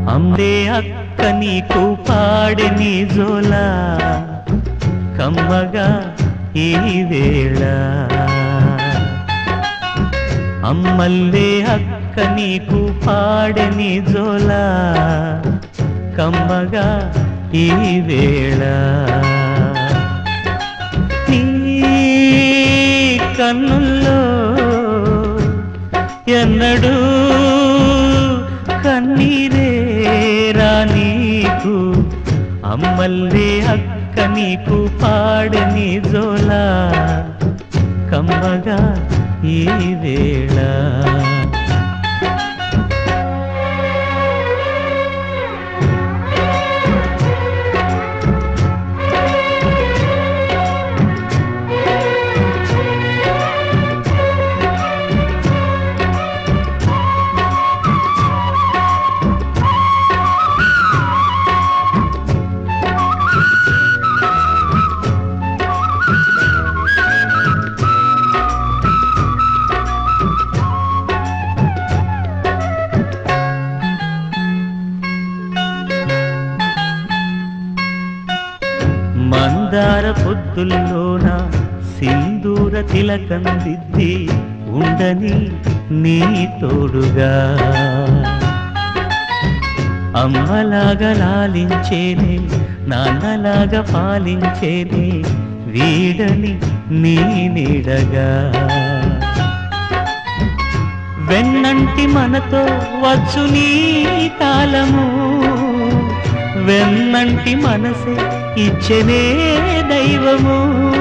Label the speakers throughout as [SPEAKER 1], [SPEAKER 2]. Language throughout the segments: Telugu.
[SPEAKER 1] అంబే అక్క నీకు పాడని జోలా కమ్మగా ఈ వేళ అమ్మల్లే అక్క నీకు పాడని జోలా కమ్మగా ఈ వేళ నీ కన్నుల్లో ఎన్నడూ కన్నీరే రా నీకు అమ్మల్లే అక్క నీకు పాడని జోలా కమ్మగా ఈ వేళ మందార పొద్దుల్లోన సింధూర తిలకం దిద్ది ఉండని నీ తోడుగా అమ్మలాగా లాలించేనే నాన్నలాగా పాలించేనే వీడని నీ నీడగా వెన్నంటి మనతో వచ్చు నీ కాలము వెన్నంటి మనసే ఇచ్చనే దైవము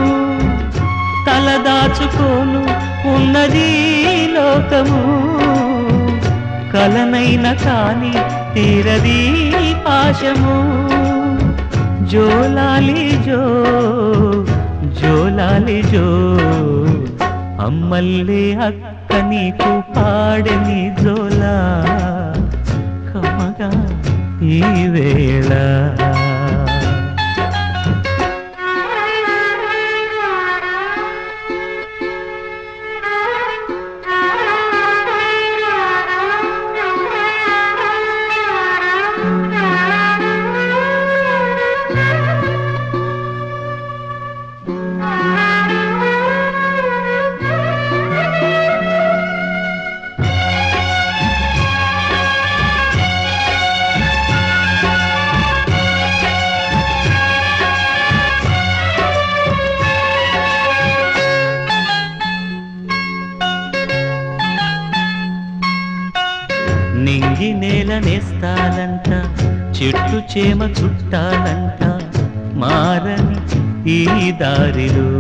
[SPEAKER 1] తలదాచుకోను ఉన్నది లోకము కలనైన కాని తీరది పాశము జోలాలి జో జోలాలి జో అమ్మల్లే అక్క నీకు పాడని జోలా కమ్మగా ఈ వేళ నింగి నేల నేస్తాలంట చెట్టు చేమ చుట్టాలంట మారని ఈ దారిలో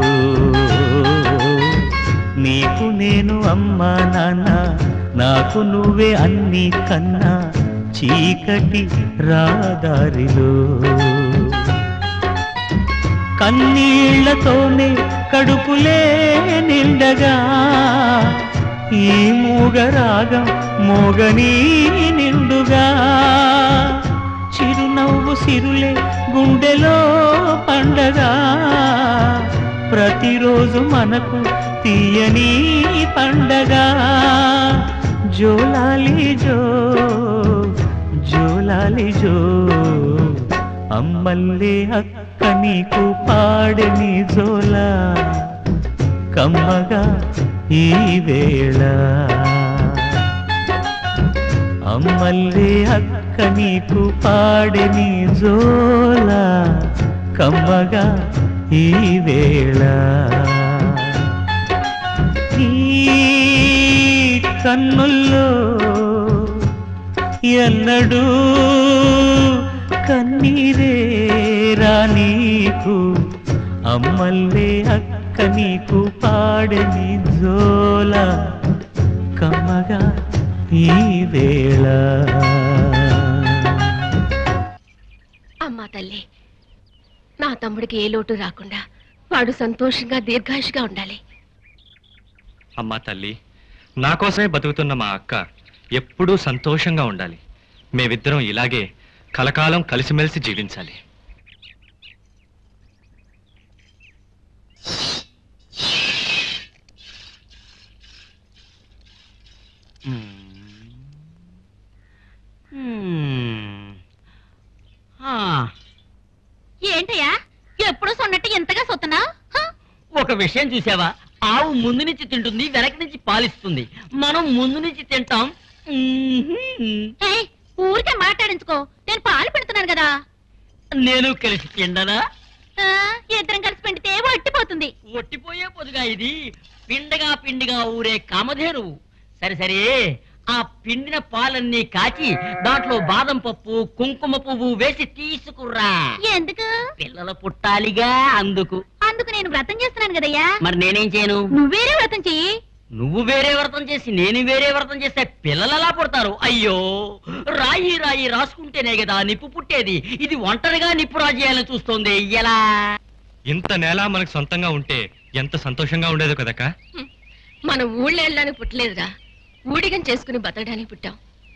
[SPEAKER 1] నీకు నేను అమ్మా నాన్న నాకు నువ్వే అన్ని కన్నా చీకటి రాదారిలో కన్నీళ్లతోనే కడుపులే నిండగా ఈ మూగరాగం మోగనీ నిండుగా చిరునవ్వు సిరులే గుండెలో పండగా ప్రతిరోజు మనకు తీయని పండగా జోలాలి జో జోలాలి జో అమ్మల్లే అక్క నీకు పాడని జోలా కమ్మగా ఈ వేళ అమ్మల్లే అక్క నీకు పాడని జోలా కమ్మగా ఈ వేళ ఈ కన్నుల్లో ఎన్నడూ కన్నీరే రా నీకు అమ్మల్లే అక్క నీకు పాడని జోల కమ్మగా ఈ వేళ
[SPEAKER 2] అమ్మా తల్లి నా తమ్ముడికి ఏ లోటు రాకుండా వాడు సంతోషంగా దీర్ఘాయుషుగా ఉండాలి
[SPEAKER 3] అమ్మా తల్లి నా కోసమే బతుకుతున్న మా అక్క ఎప్పుడూ సంతోషంగా ఉండాలి మేమిద్దరం ఇలాగే కలకాలం కలిసిమెలిసి జీవించాలి మ్మ్. మ్మ్.
[SPEAKER 4] విషయం చూసావా ఆవు ముందు నుంచి తింటుంది వెనక నుంచి పాలిస్తుంది మనం ముందు నుంచి తింటాం మ్మ్.
[SPEAKER 2] ఏయ్, ఊరికే మాట్లాడించుకో నేను పాలు పెడుతున్నాను కదా
[SPEAKER 4] నేను కలిసి తిండనా
[SPEAKER 2] ఆ, ఇద్దరం కలిసి పెండితే ఒట్టిపోతుంది
[SPEAKER 4] ఒట్టిపోయే పొదుగా ఇది పిండగా పిండిగా ఊరే కామధేనువు సరే సరే ఆ పిండిన పాలన్నీ కాచి దాంట్లో బాదం పప్పు కుంకుమ పువ్వు వేసి తీసుకురా
[SPEAKER 2] ఎందుకు
[SPEAKER 4] పిల్లలు పుట్టాలిగా అందుకు
[SPEAKER 2] అందుకు నేను వ్రతం చేస్తున్నాను కదయ్యా
[SPEAKER 4] మరి నేనేం చేయను
[SPEAKER 2] నువ్వేరే వ్రతం చెయ్యి
[SPEAKER 4] నువ్వు వేరే వ్రతం చేసి నేను వేరే వ్రతం చేస్తే పిల్లలు ఎలా పుడతారు అయ్యో రాయి రాయి రాసుకుంటేనే కదా నిప్పు పుట్టేది ఇది ఒంటరిగా నిప్పు రాజేయాలని చూస్తోంది ఎలా
[SPEAKER 3] ఇంత నేల మనకు సొంతంగా ఉంటే ఎంత సంతోషంగా ఉండేదో కదక్క
[SPEAKER 2] హ్మ్. మనం ఊళ్ళో వెళ్ళడానికి పుట్టలేదురా ఊడిగం చేసుకుని బతకడానికి పుట్టాం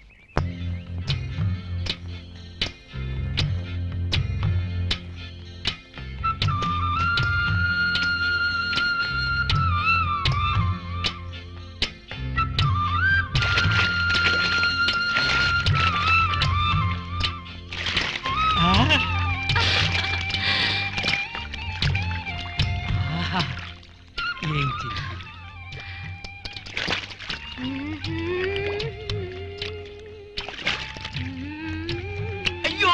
[SPEAKER 4] ఏంటి అయ్యో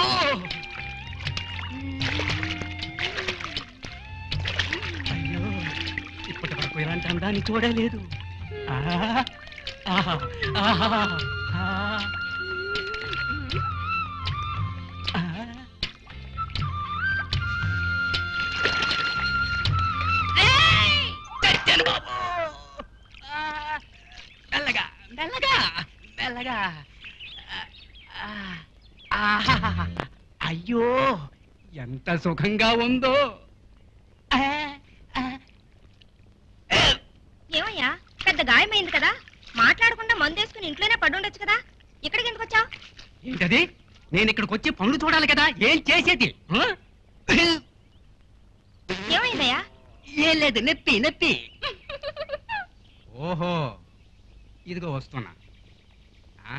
[SPEAKER 4] అయ్యో ఇప్పటి వరకు ఇలాంటి అందాన్ని చూడలేదు ఆహా, ఆహా, ఆహా, ఆహా. ఆహా. చచ్చాను బాబు ఆ, మెల్లగా మెల్లగా మెల్లగా ఆ, ఆహాహాహా. అయ్యో ఎంత సుఖంగా ఉందో ఆ, ఆ.
[SPEAKER 5] ఏమయ్యా పెద్ద గాయమైంది కదా మాట్లాడకుండా మందేసుకుని ఇంట్లోనే పడుండొచ్చు కదా ఇక్కడికి ఎందుకు వచ్చావు
[SPEAKER 4] ఏంటది నేను ఇక్కడికి వచ్చి పనులు చూడాలి కదా ఏం చేసేది ఆ?
[SPEAKER 5] ఏమైందయ్యా
[SPEAKER 4] ఏం లేదు నొప్పి నొప్పి ఓహో ఇదిగో వస్తున్నా ఆ?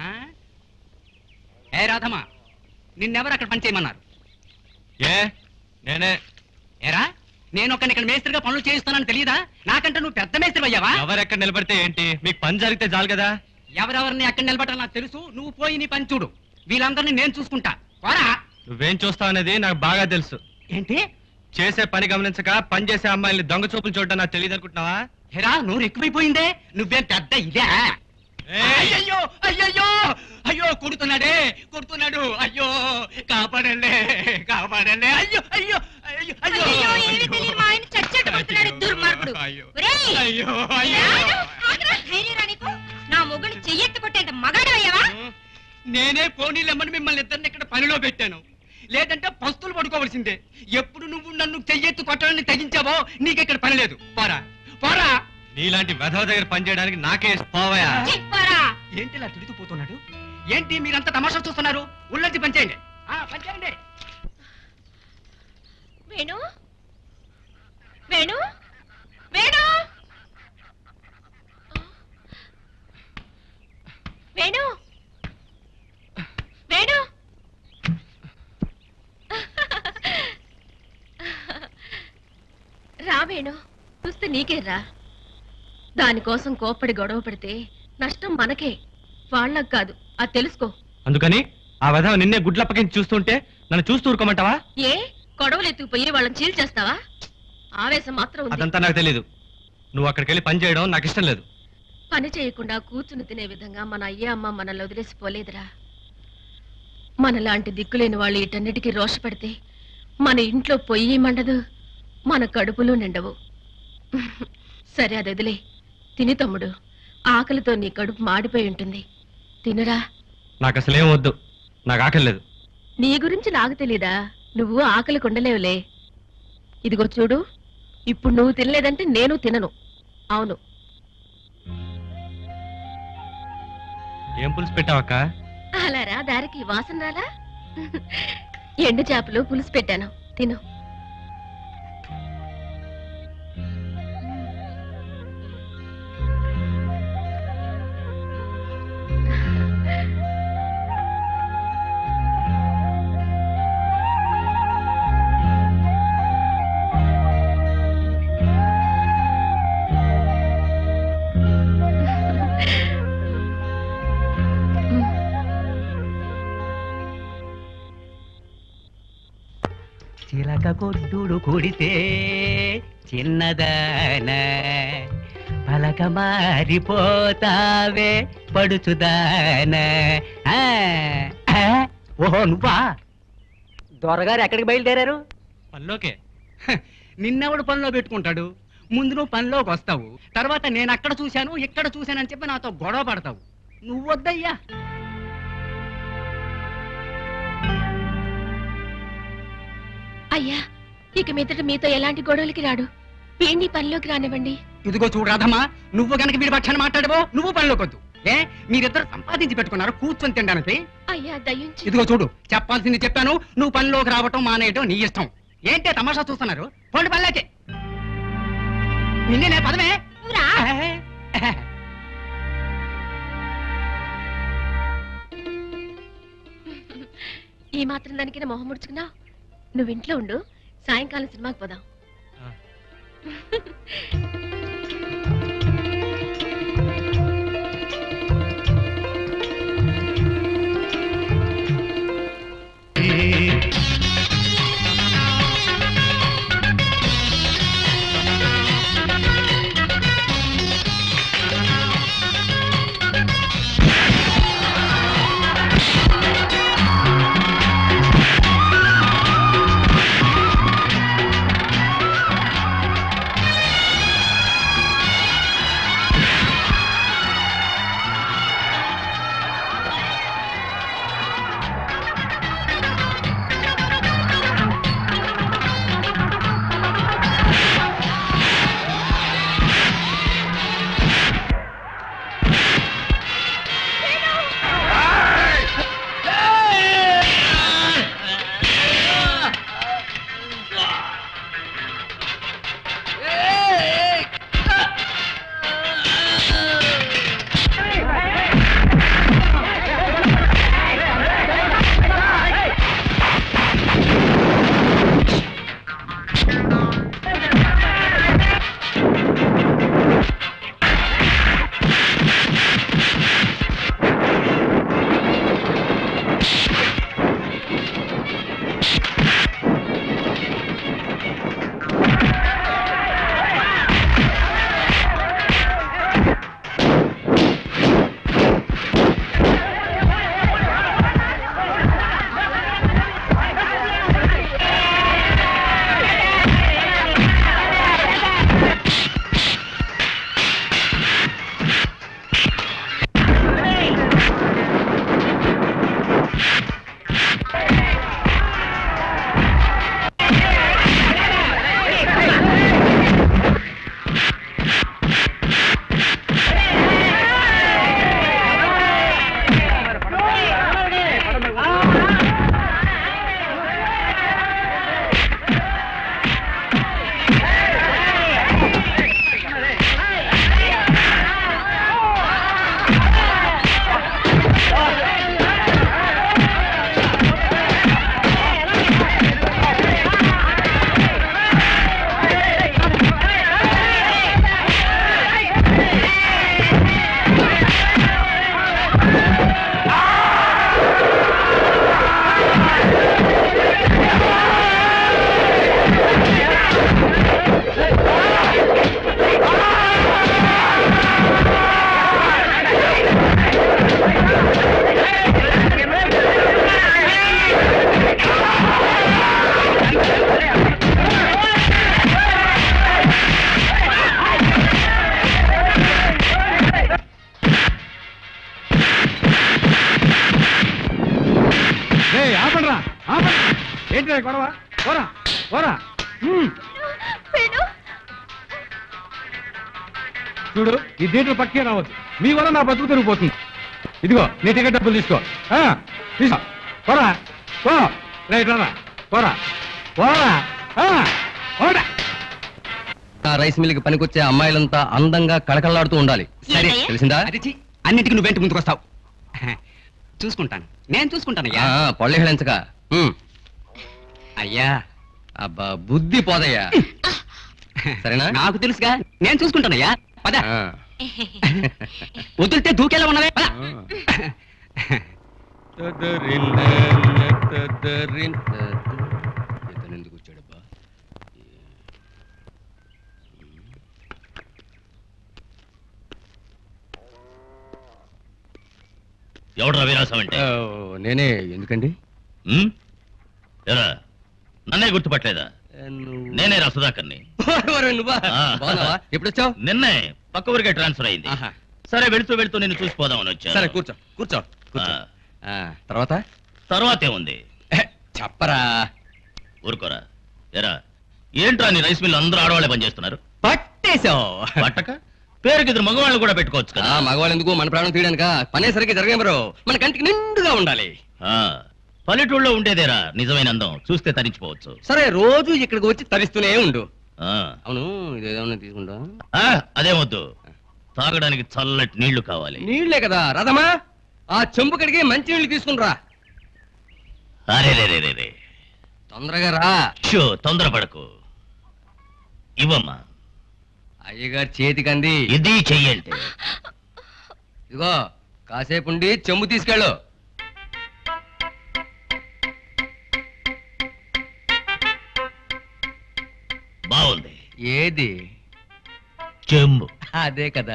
[SPEAKER 4] ఏ రాధమ్మా నిన్నెవరు అక్కడ పని చేయమన్నారు
[SPEAKER 3] ఏ నేనే
[SPEAKER 4] ఏరా నేను ఒక ఇక్కడ మేస్త్రిగా పనులు చేయిస్తానని తెలియదా నాకంటే నువ్వు పెద్ద మేస్త్రి అయ్యావా
[SPEAKER 3] ఎవరెక్కడ నిలబడితే ఏంటి మీకు పని జరిగితే చాలు కదా
[SPEAKER 4] ఎవరెవరిని అక్కడ నిలబడాలి నాకు తెలుసు నువ్వు పోయి నీ పని చూడు వీళ్ళందరినీ నేను చూసుకుంటా పోరా
[SPEAKER 3] నువ్వేం చూస్తావు అనేది నాకు బాగా తెలుసు
[SPEAKER 4] ఏంటి
[SPEAKER 3] చేసే పని గమనించక పని చేసే అమ్మాయిల్ని దొంగ చూపులు చూడడం నాకు తెలియదు అనుకుంటున్నావా
[SPEAKER 4] హెరా నోరు ఎక్కువైపోయిందే నువ్వేం పెద్ద ఇదే అయ్యయ్యో అయ్యయ్యో అయ్యో కొడుతున్నాడే కొడుతున్నాడు అయ్యో కాపాడండి కాపాడండి అయ్యో అయ్యో అయ్యో
[SPEAKER 5] అయ్యో ఏమీ తెలియని మా ఆయన చచ్చెట్టు పడుతున్నాడు దుర్మార్గుడు
[SPEAKER 3] అయ్యో
[SPEAKER 5] ఒరేయ్!
[SPEAKER 3] అయ్యో అయ్యో
[SPEAKER 5] రాజు, ఆగరా, ధైర్యంరా నీకు? నా మొగుడు చెయ్యెత్తి కొట్టేంత మగాడు అయ్యావా
[SPEAKER 4] నేనే పోనీలమ్మని మిమ్మల్ని ఇద్దరిని ఇక్కడ పనిలో పెట్టాను లేదంటే పస్తులు పడుకోవలసిందే ఎప్పుడు నువ్వు నన్ను చెయ్యెత్తు కొట్టాలని తెగించావో నీకు ఇక్కడ పని లేదు పోరా పోరా
[SPEAKER 3] నీలాంటి వెధవ దగ్గర పని చేయడానికి నాకే పోవయా
[SPEAKER 5] చెప్పారా
[SPEAKER 4] ఏంటి ఇలా తిరుగుతుపోతున్నాడు ఏంటి మీరంతా తమాషా చూస్తున్నారు ఉల్లొచ్చి పనిచేయండి ఆ, పనిచేయండి
[SPEAKER 2] వేణు వేణు వేణు వేణు వేణు రా వేణు చూస్తే నీకే రా దానికోసం కోప్పడి గొడవ పెడితే నష్టం మనకే వాళ్ళకు కాదు అది తెలుసుకో
[SPEAKER 3] అందుకని ఆ వెధవ నిన్నే గుడ్లప్పకించి చూస్తుంటే నన్ను చూస్తూ ఊరుకోమంటావా
[SPEAKER 2] ఏ గొడవలు ఎత్తుకుపోయి వాళ్ళని చీల్చేస్తావా ఆవేశం మాత్రం ఉంది
[SPEAKER 3] అదంతా నాకు తెలీదు నువ్వు అక్కడికి వెళ్ళి పని చేయడం నాకు ఇష్టం లేదు
[SPEAKER 2] పని చేయకుండా కూర్చుని తినే విధంగా మన అయ్య అమ్మ మనల్ని వదిలేసిపోలేదురా మనలాంటి దిక్కులేని వాళ్ళు వీటన్నిటికీ రోషపడితే మన ఇంట్లో పొయ్యి మండదు మన కడుపులు నిండవు సరే అది వదిలే తిని తమ్ముడు ఆకలితో నీ కడుపు మాడిపోయి ఉంటుంది తినురా
[SPEAKER 3] నాకు అసలేం వద్దు నాకు ఆకలి లేదు
[SPEAKER 2] నీ గురించి నాకు తెలీదా నువ్వు ఆకలి కొండలేవులే ఇదిగో చూడు ఇప్పుడు నువ్వు తినలేదంటే నేను తినను అవును
[SPEAKER 3] ఏం పులుసు పెట్టావక్క
[SPEAKER 2] అలారా దారికి వాసన రాలా ఎండు చేపలు పులుసు పెట్టాను తిను
[SPEAKER 6] చిలక కొట్టుడు కొడితే చిన్నదాన పలక మారిపోతావే పడుచుదాన ఆ, ఆ, ఓహో నువ్వా దొరగారు ఎక్కడికి బయలుదేరారు
[SPEAKER 3] పనిలోకే
[SPEAKER 6] హ, నిన్నెవడు పనిలో పెట్టుకుంటాడు ముందు నువ్వు పనిలోకి వస్తావు తర్వాత నేను అక్కడ చూశాను ఇక్కడ చూశానని చెప్పి నాతో గొడవ పడతావు నువ్వు వద్దయ్యా
[SPEAKER 2] అయ్యా ఇక మీదట మీతో ఎలాంటి గొడవలకి రాడు ఏంటి పనిలోకి రానివ్వండి
[SPEAKER 6] ఇదిగో చూడు రాధమ్మా నువ్వు కనుక వీడి పక్షాన్ని మాట్లాడవో నువ్వు పనిలోకి వద్దు ఏ మీరిద్దరు సంపాదించి పెట్టుకున్నారు కూర్చొని తినడానికి
[SPEAKER 2] అయ్యా దయించి
[SPEAKER 6] ఇదిగో చూడు చెప్పాల్సింది చెప్పాను నువ్వు పనిలోకి రావటం మానేయటం నీ ఇష్టం ఏంటే తమాషా చూస్తున్నారు పోండి పనిలోకి నిన్నే పదమే
[SPEAKER 5] నువ్వురా
[SPEAKER 2] ఈ మాత్రం దానికైనా మొహం ముడుచుకున్నా నువ్వు ఇంట్లో ఉండు సాయంకాలం సినిమాకి పోదాం
[SPEAKER 3] ఆ.
[SPEAKER 7] ఆపండ్రా ఆపండి ఏంటి గొడవ పోరా పోరా హ్మ్. చూడు ఈ థియేటర్ పక్కే రావద్దు మీ వల్ల నా బతుకు తిరిగిపోతుంది ఇదిగో నీ టికెట్ డబ్బులు తీసుకో ఆ, తీసుకో పోరా పో రైట్ రా పోరా పోరా ఆ, పోరా
[SPEAKER 8] ఆ రైస్ మిల్కి పనికొచ్చే అమ్మాయిలంతా అందంగా కళకళలాడుతూ ఉండాలి సరే
[SPEAKER 5] ఏంటయ్యా?
[SPEAKER 8] తెలిసిందా
[SPEAKER 6] అది చి, అన్నిటికీ నువ్వేంటి ముందుకు వస్తావు చూసుకుంటాను నేను చూసుకుంటానయ్యా
[SPEAKER 8] ఆ, పళ్ళు హెళించక ఉమ్.
[SPEAKER 6] అయ్యా
[SPEAKER 8] అబ్బా బుద్ధి పోదయ్యా సరేనా
[SPEAKER 6] నాకు తెలుసుగా నేను చూసుకుంటానయ్యా పద
[SPEAKER 8] ఆ.
[SPEAKER 6] వదిలితే దూకేలా ఉన్నవే పద.
[SPEAKER 8] తదరిన్, తదరిన్, తద- ఇతను ఎందుకు వచ్చాడు?
[SPEAKER 9] రాసావంటే
[SPEAKER 8] ఆ, నేనే ఎందుకండి
[SPEAKER 9] ఉమ్? ఎరా నన్నే గుర్తుపట్టలేదా
[SPEAKER 8] ఏ, నువ్వు-
[SPEAKER 9] నేనే రా సుధాకర్ని
[SPEAKER 8] ఒరే, నువ్వా
[SPEAKER 9] ఆ.
[SPEAKER 8] బాగున్నావా ఎప్పుడు వచ్చావు
[SPEAKER 9] నిన్నే పక్క ఊరికే ట్రాన్స్ఫర్ అయింది
[SPEAKER 8] ఆహా.
[SPEAKER 9] సరే వెళుతూ వెళుతూ నిన్ను చూసిపోదామని వచ్చా
[SPEAKER 8] సరే కూర్చో కూర్చో కూర్చో ఆ, తర్వాత
[SPEAKER 9] తర్వాతే ఉంది
[SPEAKER 8] ఏ, చెప్పరా
[SPEAKER 9] ఊరుకోరా ఎరా ఏంట్రా నీ రైస్ మిల్ అందరూ ఆడవాళ్ళే పనిచేస్తున్నారు
[SPEAKER 8] పట్టేశావు
[SPEAKER 9] పట్టక పేరుకి ఇద్దరు మగవాళ్ళు కూడా పెట్టుకోవచ్చు కదా
[SPEAKER 8] ఆ, మగవాళ్ళు ఎందుకు మన ప్రాణం తీయడానిక పనే సరిగ్గా జరగం బ్రో మన కంటికి నిండుగా ఉండాలి
[SPEAKER 9] ఆ, పల్లెటూళ్ళలో ఉండేదేరా నిజమైన అందం చూస్తే తరించిపోవచ్చు
[SPEAKER 8] సరే రోజు ఇక్కడికి వచ్చి తరిస్తూనే ఉండు
[SPEAKER 9] ఆ,
[SPEAKER 8] అవును ఇదేమన్నా తీసుకుంటా
[SPEAKER 9] ఆ, అదే వద్దు తాగడానికి చల్లటి నీళ్లు కావాలి
[SPEAKER 8] నీళ్లే కదా రథమా ఆ చెంబు కడిగి మంచి నీళ్లు తీసుకునిరా
[SPEAKER 9] అరే రే రే రే రే
[SPEAKER 8] తొందరగా రా
[SPEAKER 9] షో తొందరపడకు ఇవ్వమ్మా
[SPEAKER 8] అయ్యగారు చేతికి అంది
[SPEAKER 9] ఇది చెయ్యంటే
[SPEAKER 8] ఇదిగో కాసేపు ఉండి చెంబు తీసుకెళ్ళు
[SPEAKER 9] బాగుంది
[SPEAKER 8] ఏది
[SPEAKER 9] చెంబు
[SPEAKER 8] అదే కదా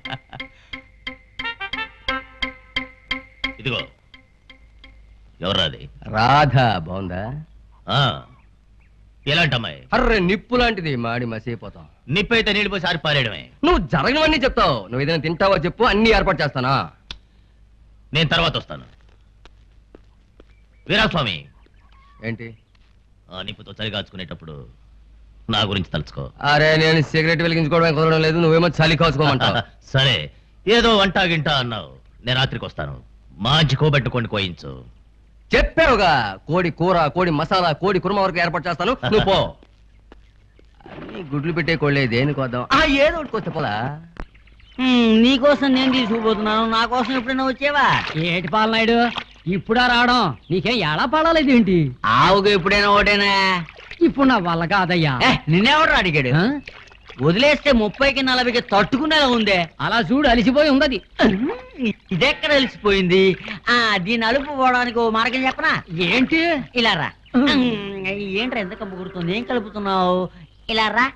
[SPEAKER 9] ఇదిగో ఎవరాది
[SPEAKER 8] రాధ బాగుందా
[SPEAKER 9] ఆ, ఎలాంటి అమ్మాయి
[SPEAKER 8] అర్రే నిప్పు లాంటిది మాడి మసైపోతాం
[SPEAKER 9] నిప్పైతే నీళ్ళు పోసి ఆరి పారేయడమే
[SPEAKER 8] నువ్వు జరగనివన్నీ చెప్తావు నువ్వు ఏదైనా తింటావో చెప్పు అన్ని ఏర్పాటు చేస్తానా
[SPEAKER 9] నేను తర్వాత వస్తాను వీరాస్వామి
[SPEAKER 8] ఏంటి
[SPEAKER 9] ఆ నిప్పుతో చలిగాచుకునేటప్పుడు నా గురించి తలుచుకో
[SPEAKER 8] అరే నేను సిగరెట్ వెలిగించుకోవడం కుదరడం లేదు నువ్వేమో చలి కాచుకోమంటావు
[SPEAKER 9] సరే ఏదో వంట గింట అన్నావు నేను రాత్రికి వస్తాను మంచి కోబెట్టుకొని కోయించు
[SPEAKER 8] చెప్పావుగా కోడి కూర కోడి మసాలా కోడి కుర్మ వరకు ఏర్పాటు చేస్తాను నువ్వు పో అన్ని గుడ్లు పెట్టే కోళ్ళే దేనికి వద్దాం ఆ ఏదో ఒకటి కొత్త పోలా
[SPEAKER 4] హ్మ్, నీకోసం నేను తీసుకుపోతున్నాను నా కోసం ఎప్పుడైనా వచ్చేవా
[SPEAKER 10] ఏటి పాలనాయుడు ఇప్పుడా రావడం నీకేం ఎలా పడాలేదు ఏంటి
[SPEAKER 4] ఆవుగా ఎప్పుడైనా ఒకటేనా
[SPEAKER 10] ఇప్పుడు నా వల్ల కాదయ్యా
[SPEAKER 4] ఏ, నిన్నెవడు అడిగాడు
[SPEAKER 10] ఆ?
[SPEAKER 4] వదిలేస్తే ముప్పైకి నలభైకి తట్టుకునేలా ఉందే
[SPEAKER 10] అలా చూడు అలిసిపోయి ఉంది
[SPEAKER 4] ఇదెక్కడ తెలిసిపోయింది ఆ దీని అలుపు పోవడానికి ఓ మార్గం చెప్పనా
[SPEAKER 10] ఏంటి
[SPEAKER 4] ఇలా రా ఏంట్రా ఎంత కమ్ముకుడుతుంది ఏం కలుపుతున్నావు ఇలా రా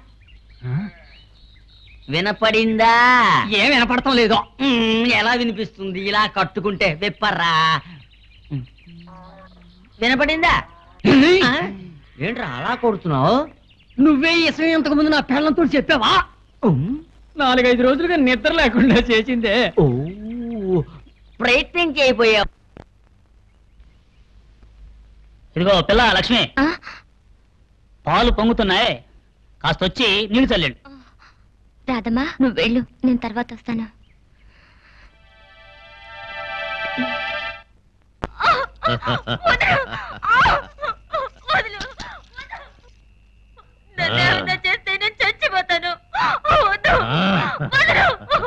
[SPEAKER 4] వినపడిందా
[SPEAKER 10] ఏం వినపడటం లేదు
[SPEAKER 4] మ్మ్, ఎలా వినిపిస్తుంది ఇలా కట్టుకుంటే విప్పర్రా వినపడిందా ఆ? ఏంట్రా అలా కొడుతున్నావు
[SPEAKER 10] నువ్వే ఈ విషయం ఇంతకు ముందు నా పెళ్ళంతో చెప్పావా నాలుగైదు రోజులుగా నిద్ర లేకుండా చేసిందే
[SPEAKER 4] ఓ ప్రయత్నం చేయబోయావు
[SPEAKER 11] ఇదిగో పిల్ల లక్ష్మి పాలు పొంగుతున్నాయి కాస్త వచ్చి నీళ్లు చల్లండి
[SPEAKER 12] రాదమ్మా నువ్వు వెళ్ళు నేను తర్వాత వస్తాను
[SPEAKER 2] నన్ను చేస్తే నేను చచ్చిపోతాను వద్దు వదలు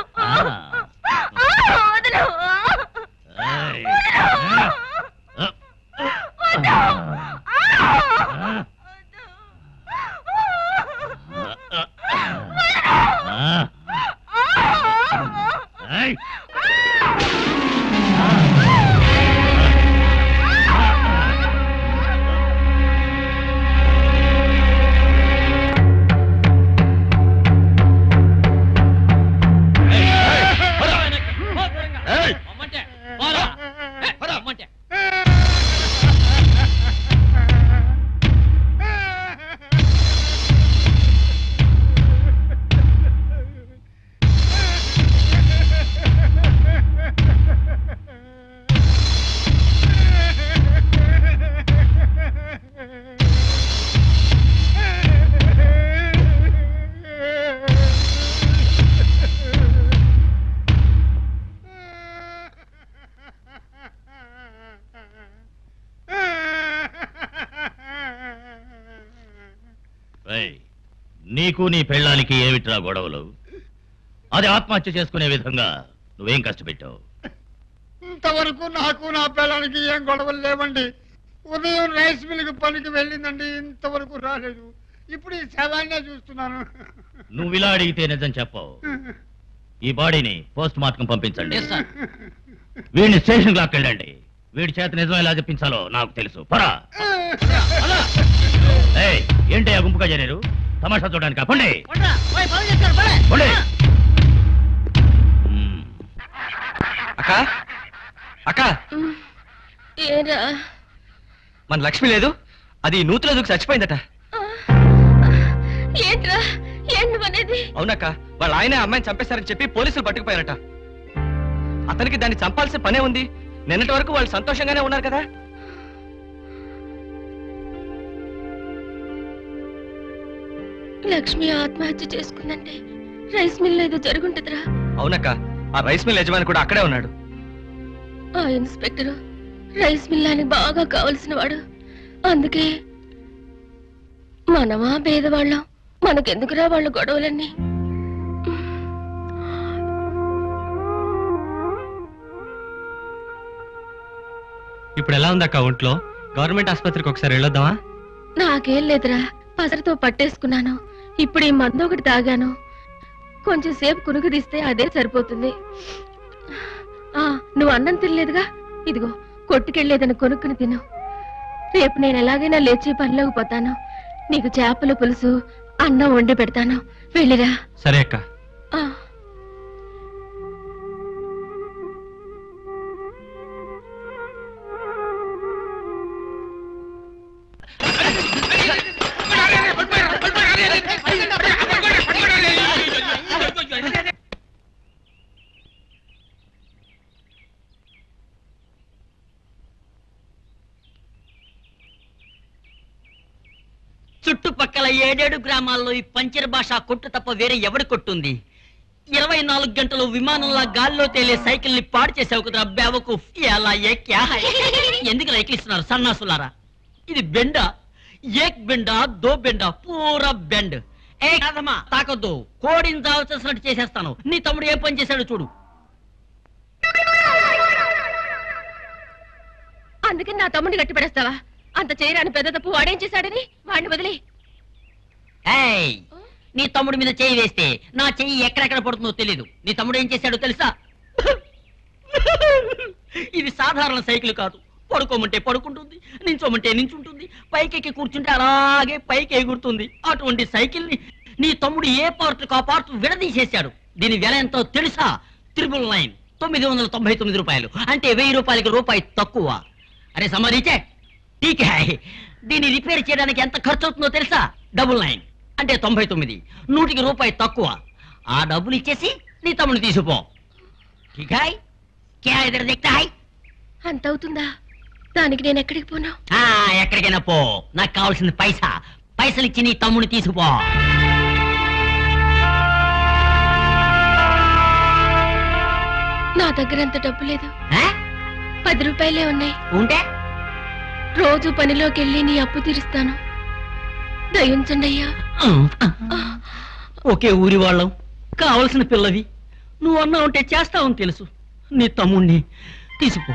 [SPEAKER 2] వదలు
[SPEAKER 9] ఏయ్, నీకు నీ పెళ్ళానికి ఏమిట్రా గొడవలు అది ఆత్మహత్య చేసుకునే విధంగా నువ్వేం కష్టపెట్టావు
[SPEAKER 13] ఇంతవరకు నాకు నా పిల్లలకి ఏం గొడవలు లేవండి ఉదయం రైస్ మిల్కి పనికి వెళ్ళిందండి ఇంతవరకు రాలేదు ఇప్పుడు ఈ శవాన్నే చూస్తున్నాను
[SPEAKER 9] నువ్వు ఇలా అడిగితే నిజం చెప్పవు ఈ బాడీని పోస్ట్ మార్టం పంపించండి వీడిని స్టేషన్ లాక్కెళ్ళండి వీడి చేత నిజం ఎలా చెప్పించాలో నాకు తెలుసు పరా ఏయ్, ఏంటి ఆ గుంపుగా చేరారు తమాషా చూడడానికి పండి పండి
[SPEAKER 8] అక్క అక్క
[SPEAKER 2] ఏరా
[SPEAKER 3] మన లక్ష్మి లేదు అది నూతులో దూకి చచ్చిపోయిందట
[SPEAKER 2] ఏంట్రా ఏం నువ్వనేది
[SPEAKER 3] అవునక్క వాళ్ళ ఆయన అమ్మాయిని చంపేశారని చెప్పి పోలీసులు పట్టుకుపోయారట అతనికి దాన్ని చంపాల్సిన పనే ఉంది నిన్నటి వరకు వాళ్ళు సంతోషంగానే ఉన్నారు కదా
[SPEAKER 2] లక్ష్మి ఆత్మహత్య చేసుకుందంటే రైస్ మిల్ ఏదో జరుగుంటదిరా
[SPEAKER 3] అవునక్క ఆ రైస్ మిల్ యజమాని కూడా అక్కడే ఉన్నాడు
[SPEAKER 2] ఆ ఇన్స్పెక్టర్ రైస్ మిల్లానికి బాగా కావలసిన వాడు అందుకే మనమా పేదవాళ్ళం మనకెందుకురా వాళ్ళ గొడవలన్నీ
[SPEAKER 3] ఇప్పుడు ఎలా ఉందక్క ఒంట్లో గవర్నమెంట్ ఆసుపత్రికి ఒకసారి వెళ్ళొద్దామా
[SPEAKER 2] నాకేం లేదురా పసరతో పట్టేసుకున్నాను ఇప్పుడు ఈ మందు ఒకటి తాగాను కొంచెం సేపు కునుకు తీస్తే అదే సరిపోతుంది ఆ నువ్వు అన్నం తినలేదుగా ఇదిగో కొట్టుకెళ్ళేదని కొనుక్కుని తిను రేపు నేను ఎలాగైనా లేచి పనిలోకి పోతాను నీకు చేపల పులుసు అన్నం వండి పెడతాను వెళ్ళిరా
[SPEAKER 3] సరే అక్క
[SPEAKER 2] ఆ
[SPEAKER 4] చుట్టుపక్కల ఏడేడు గ్రామాల్లో ఈ పంచర్ భాష కొట్టు తప్ప వేరే ఎవడి కొట్టుంది ఇరవై నాలుగు గంటలు విమానంలా గాల్లో తేలే సైకిల్ ని పాడు చేసావు కదరా బేవకు ఎలా ఏ క్యా హై? ఎందుకు లైకిస్తున్నారు సన్నాసులారా ఇది బెండ ఏక్ బెండ దో బెండ పూరా బెండ్ ఏ కాదమ్మా తాకొద్దు కోడిని చావచేసినట్టు చేసేస్తాను నీ తమ్ముడు ఏ పని చేశాడు చూడు
[SPEAKER 2] అందుకని నా తమ్ముడిని గట్టి పడేస్తావా అంత చేయరాని పెద్ద తప్పు వాడేం చేశాడని వాడిని వదిలే
[SPEAKER 4] ఏయ్ నీ తమ్ముడి మీద చెయ్యి వేస్తే నా చెయ్యి ఎక్కడెక్కడ పడుతుందో తెలీదు నీ తమ్ముడు ఏం చేశాడో తెలుసా ఇది సాధారణ సైకిల్ కాదు పడుకోమంటే పడుకుంటుంది నించోమంటే నించుంటుంది పైకెక్కి కూర్చుంటే అలాగే పైకి ఎగురుతుంది అటువంటి సైకిల్ ని నీ తమ్ముడు ఏ పార్ట్ ఆ పార్ట్ విడదీసేశాడు దీని వెల ఎంతో తెలుసా త్రిబుల్ నైన్ తొమ్మిది వందల తొంభై తొమ్మిది రూపాయలు అంటే వెయ్యి రూపాయలకి రూపాయి తక్కువ అరే సమాధించే ఠీక్ హై దీన్ని రిపేర్ చేయడానికి ఎంత ఖర్చు అవుతుందో తెలుసా డబుల్ నైన్ అంటే తొంభై తొమ్మిది నూటికి రూపాయి తక్కువ ఆ డబ్బులు ఇచ్చేసి నీ తమ్ముని తీసుకుపో ఠీక్ హై క్యా ఇద్దరు దిక్తా హై
[SPEAKER 2] అంత అవుతుందా దానికి నేను ఎక్కడికి పోనా
[SPEAKER 4] ఆ, ఎక్కడికైనా పో నాకు కావాల్సింది పైసా పైసలు ఇచ్చి నీ తమ్ముని తీసుకుపో
[SPEAKER 2] నా దగ్గర అంత డబ్బు లేదు
[SPEAKER 4] ఆ?
[SPEAKER 2] పది రూపాయలే ఉన్నాయి
[SPEAKER 4] ఉంటే
[SPEAKER 2] రోజు పనిలోకి వెళ్ళి నీ అప్పు తీరుస్తాను దయించండి అయ్యా
[SPEAKER 4] ఒకే ఊరి వాళ్ళం కావలసిన పిల్లవి నువ్వు అన్నా ఉంటే చేస్తావని తెలుసు నీ తమ్ముణ్ణి తీసుకో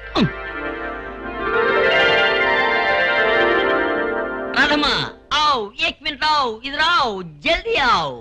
[SPEAKER 4] రాధమ్మా ఆవ్ ఏక్ మినిట్ ఆవ్ ఇది రావ్ జల్దీ ఆవ్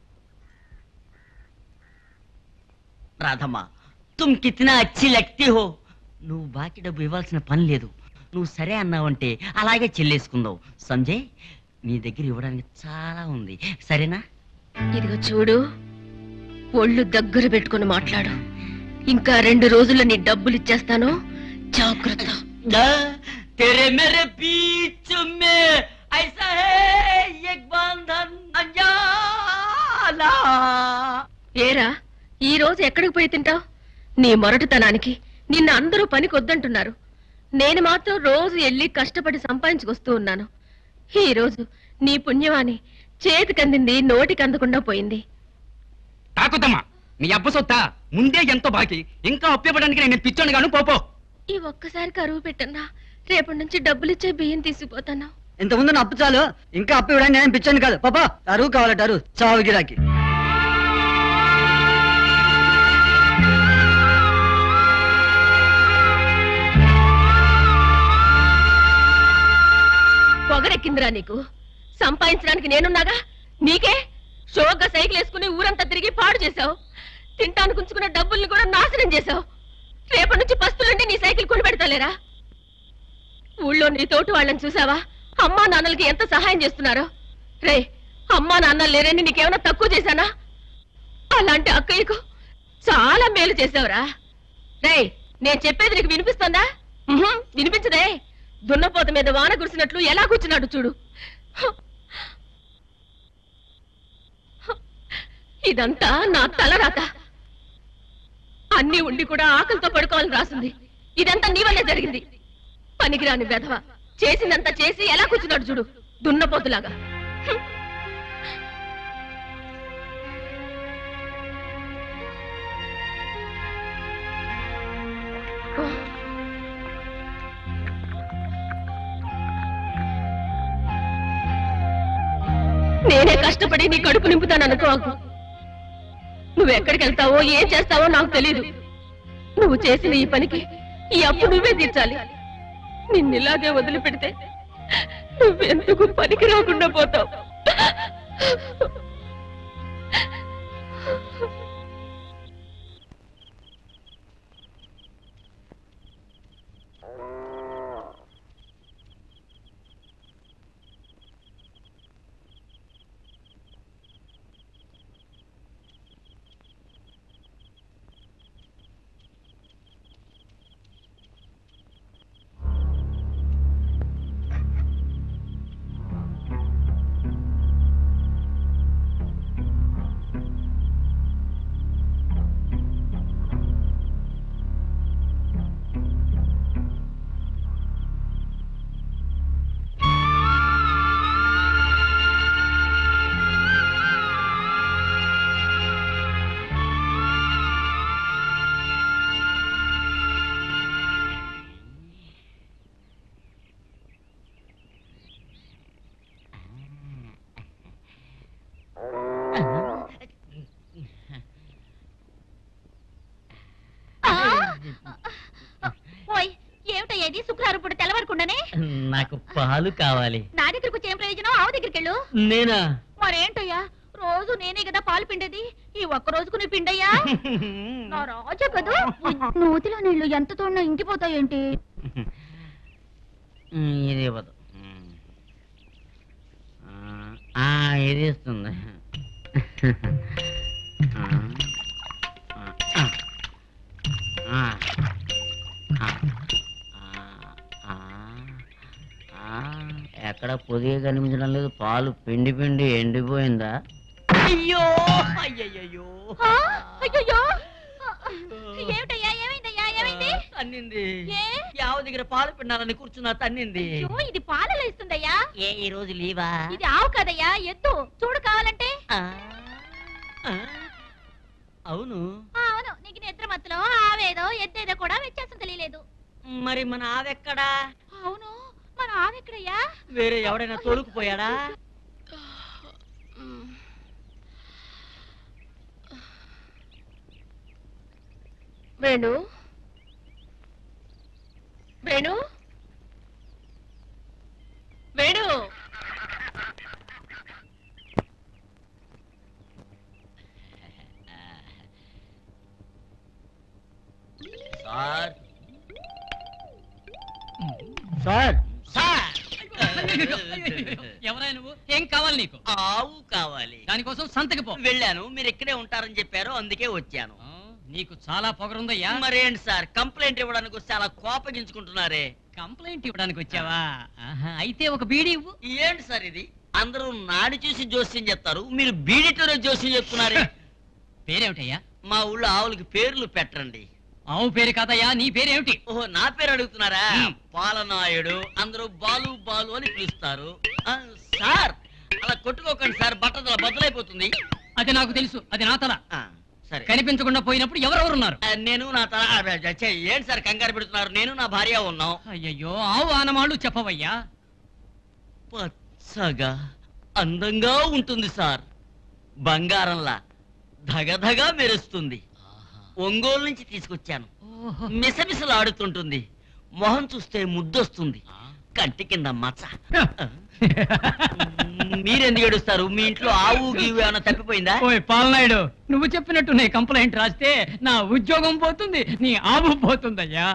[SPEAKER 4] రాధమ్మా తుమ్ కితనా అచ్చి లగ్తీ హో నువ్వు బాకీ డబ్బు ఇవ్వాల్సిన పని లేదు నువ్వు సరే అన్నావంటే అలాగే చెల్లేసుకుందావు సంజయ్ నీ దగ్గర ఇవ్వడానికి చాలా ఉంది సరేనా
[SPEAKER 2] ఇదిగో చూడు ఒళ్ళు దగ్గర పెట్టుకుని మాట్లాడు ఇంకా రెండు రోజుల్లో నీ డబ్బులు ఇచ్చేస్తాను జాగ్రత్త
[SPEAKER 4] तेरे मेरे बीच में ऐसा है एक बंधन अनजाना
[SPEAKER 2] ఏరా ఈ రోజు ఎక్కడికి పోయి తింటావు నీ మొరటుతనానికి నిన్ను అందరూ పనికి వద్దంటున్నారు నేను మాత్రం రోజు వెళ్ళి కష్టపడి సంపాదించుకొస్తూ ఉన్నాను ఈ రోజు నీ పుణ్యమాని చేతికందింది నోటికి అందకుండా పోయింది
[SPEAKER 6] తాకుద్దమ్మా నీ అబ్బ సొత్తా ముందే ఎంతో బాకీ ఇంకా అప్పివ్వడానికి నేను పిచ్చోని గాను పోపో
[SPEAKER 2] ఈ ఒక్కసారి కరువు పెట్టన్నా రేపటి నుంచి డబ్బులు ఇచ్చే బియ్యం తీసుకుపోతాను
[SPEAKER 14] ఇంతకుముందు నా అప్పు చాలు ఇంకా అప్పు ఇవ్వడానికి నేను పిచ్చాను కాదు పాపా అరువు కావాలట అరువు చావు గిరాకి
[SPEAKER 2] పొగరెక్కిందిరా నీకు సంపాదించడానికి నేనున్నాగా నీకే షోగ్గా సైకిల్ వేసుకుని ఊరంతా తిరిగి పాడు చేశావు తింటానికి ఉంచుకున్న డబ్బుల్ని కూడా నాశనం చేశావు రేపటి నుంచి పస్తులుండి నీ సైకిల్ కొని పెడతాలేరా ఊళ్ళో నీ తోటి వాళ్ళని చూసావా అమ్మా నాన్నలకి ఎంత సహాయం చేస్తున్నారో రే అమ్మా నాన్నలు లేరని నీకేమైనా తక్కువ చేశానా అలాంటి అక్కయ్యకు చాలా మేలు చేసావురా రే నేను చెప్పేది నీకు వినిపిస్తుందా ఉహుం, వినిపించదే దున్నపోత మీద వాన కురిసినట్లు ఎలా కూర్చున్నాడు చూడు హ. హ. ఇదంతా నా తలరాత అన్ని ఉండి కూడా ఆకలితో పడుకోవాలని రాసింది ఇదంతా నీ వల్లే జరిగింది పనికిరాని వెధవ చేసిందంతా చేసి ఎలా కూర్చున్నాడు చూడు దున్నపోతులాగా హ్మ్. నేనే కష్టపడి నీ కడుపు నింపుతాను అనుకోకు నువ్వు ఎక్కడికి వెళ్తావో ఏం చేస్తావో నాకు తెలియదు నువ్వు చేసిన ఈ పనికి ఈ అప్పు నువ్వే తీర్చాలి నిన్నిలాగే వదిలిపెడితే నువ్వెందుకు పనికి రాకుండా పోతావు
[SPEAKER 5] ఓయ్ ఏమిటయ్యా ఇది శుక్రవారం పూట తెల్లవారకుండానే
[SPEAKER 4] నాకు పాలు కావాలి
[SPEAKER 5] నా దగ్గరకు వచ్చి ఏం ప్రయోజనం ఆవు దగ్గరికి వెళ్ళు
[SPEAKER 4] నేనా
[SPEAKER 5] మరేంటయ్యా రోజు నేనే కదా పాలు పిండేది ఈ ఒక్క రోజుకు నీ పిండయ్యా నా రాజా కదా నూతిలో నీళ్లు ఎంత తోడినా ఇంకిపోతాయేంటి
[SPEAKER 4] ఉమ్, ఇది ఇవ్వదు ఉమ్. ఆ, ఆ, ఇది ఇస్తుంది ఆ, ఆ, ఆ, ఆ, ఆ, ఆ, ఎక్కడ పొదిగా కనిపించడం లేదు పాలు పిండి పిండి ఎండిపోయిందా అయ్యో అయ్యయ్యో
[SPEAKER 5] అయ్యో ఏమిటయ్యా ఏమైందయ్యా ఏమైంది
[SPEAKER 4] తన్నింది
[SPEAKER 5] ఏ
[SPEAKER 4] యావ దగ్గర పాలు పిండాలని కూర్చున్నా తన్నింది
[SPEAKER 5] అయ్యో, ఇది పాలలో ఇస్తుందయ్యా
[SPEAKER 4] ఏ ఈ రోజు లీవా
[SPEAKER 5] ఇది ఆవు కదయ్యా ఎద్దు చూడు కావాలంటే
[SPEAKER 4] ఆ, ఆ, అవును
[SPEAKER 5] ఆ, అవును నీకు నిద్ర మత్తులో ఆవేదో ఎద్దేదో కూడా వ్యత్యాసం తెలియలేదు
[SPEAKER 4] మరి మన ఆవెక్కడా
[SPEAKER 5] అవును మన ఆవెక్కడయ్యా
[SPEAKER 4] వేరే ఎవడైనా తోలుకుపోయాడా
[SPEAKER 2] Venu Venu Venu
[SPEAKER 4] sir
[SPEAKER 6] sir
[SPEAKER 4] sir
[SPEAKER 6] ఎవరా నువ్వు ఏం కావాలి నీకు
[SPEAKER 4] ఆవు కావాలి
[SPEAKER 6] దానికోసం సంతకి పో
[SPEAKER 4] వెళ్ళాను మీరు ఇక్కడే ఉంటారని చెప్పారు అందుకే వచ్చాను
[SPEAKER 6] ఆ, నీకు చాలా పొగరుందయ్యా
[SPEAKER 4] మరేంటి సార్ కంప్లైంట్ ఇవ్వడానికి వస్తే అలా కోపగించుకుంటున్నారే
[SPEAKER 6] కంప్లైంట్ ఇవ్వడానికి వచ్చావా ఆహా, అయితే ఒక బీడీ ఇవ్వు
[SPEAKER 4] ఏంటి సార్ ఇది అందరూ నాడి చూసి జోస్యం చెప్తారు మీరు బీడితోనే జోస్యం చెప్తున్నారే
[SPEAKER 6] పేరేమిటయ్యా
[SPEAKER 4] మా ఊళ్ళో ఆవులకి పేర్లు పెట్టండి
[SPEAKER 6] ఆవు పేరు కాదయ్యా నీ పేరేమిటి
[SPEAKER 4] ఓహో నా పేరు అడుగుతున్నారా
[SPEAKER 6] హ్మ్.
[SPEAKER 4] పాలనాయుడు అందరూ బాలు బాలు అని పిలుస్తారు ఆ, సార్ అలా కొట్టుకోకండి సార్ బట్టతల బదులైపోతుంది
[SPEAKER 6] అది నాకు తెలుసు అది నా తల
[SPEAKER 4] ఆ, సరే
[SPEAKER 6] కనిపించకుండా పోయినప్పుడు ఎవరెవరున్నారు
[SPEAKER 4] ఆ, నేను నా తల ఆ, ఆ, ఛే, ఏంటి సార్ కంగారు పెడుతున్నారు నేను నా భార్య ఉన్నాం
[SPEAKER 6] అయ్యయ్యో ఆవు ఆనమాళ్ళు చెప్పవయ్యా
[SPEAKER 4] పచ్చగా అందంగా ఉంటుంది సార్ బంగారంలా ధగధగా మెరుస్తుంది ఒంగోలు నుంచి తీసుకొచ్చాను మిసమిసలాడుతుంటుంది మొహం చూస్తే ముద్దొస్తుంది కంటి కింద మచ్చ మీరెందుకు ఏడుస్తారు మీ ఇంట్లో ఆవు గీవు ఏమైనా తప్పిపోయిందా
[SPEAKER 6] ఓయ్ పాలనాయుడు నువ్వు చెప్పినట్టు నీ కంప్లైంట్ రాస్తే నా ఉద్యోగం పోతుంది నీ ఆవు పోతుందయ్యా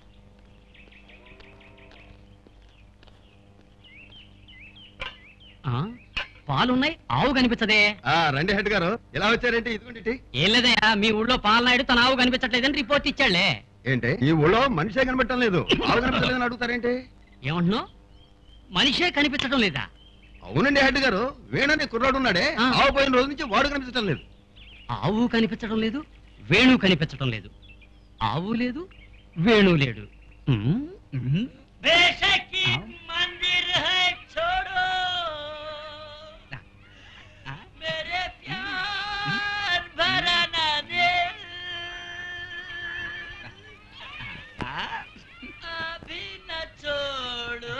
[SPEAKER 6] ఆ, పాలున్నాయి ఆవు కనిపించదే
[SPEAKER 15] రండి హెడ్ గారు ఎలా వచ్చారేంటి ఇదిగోండి టీ.
[SPEAKER 6] ఏం లేదయ్యా మీ ఊళ్ళో పాలనాయుడు తన ఆవు కనిపించట్లేదని రిపోర్ట్ ఇచ్చాడులే
[SPEAKER 15] ఏంటి ఈ ఊళ్ళో మనిషే కనబెట్టడం లేదు ఆవు కనిపించలేదని అడుగుతారేంటి
[SPEAKER 6] ఏమంటున్నావు మనిషే కనిపించడం లేదా
[SPEAKER 15] అవునండి హెడ్ గారు వేణని కుర్రాడు ఉన్నాడే
[SPEAKER 6] ఆ.
[SPEAKER 15] ఆవు పోయిన రోజు నుంచి వాడు కనిపించడం లేదు
[SPEAKER 6] ఆవు కనిపించడం లేదు వేణు కనిపించడం లేదు ఆవు లేదు వేణు లేడు ఉమ్, ఉమ్.
[SPEAKER 4] बेशकी मंदिर है छोड़ो मेरे प्यार भरा ना दे अभी न छोड़ो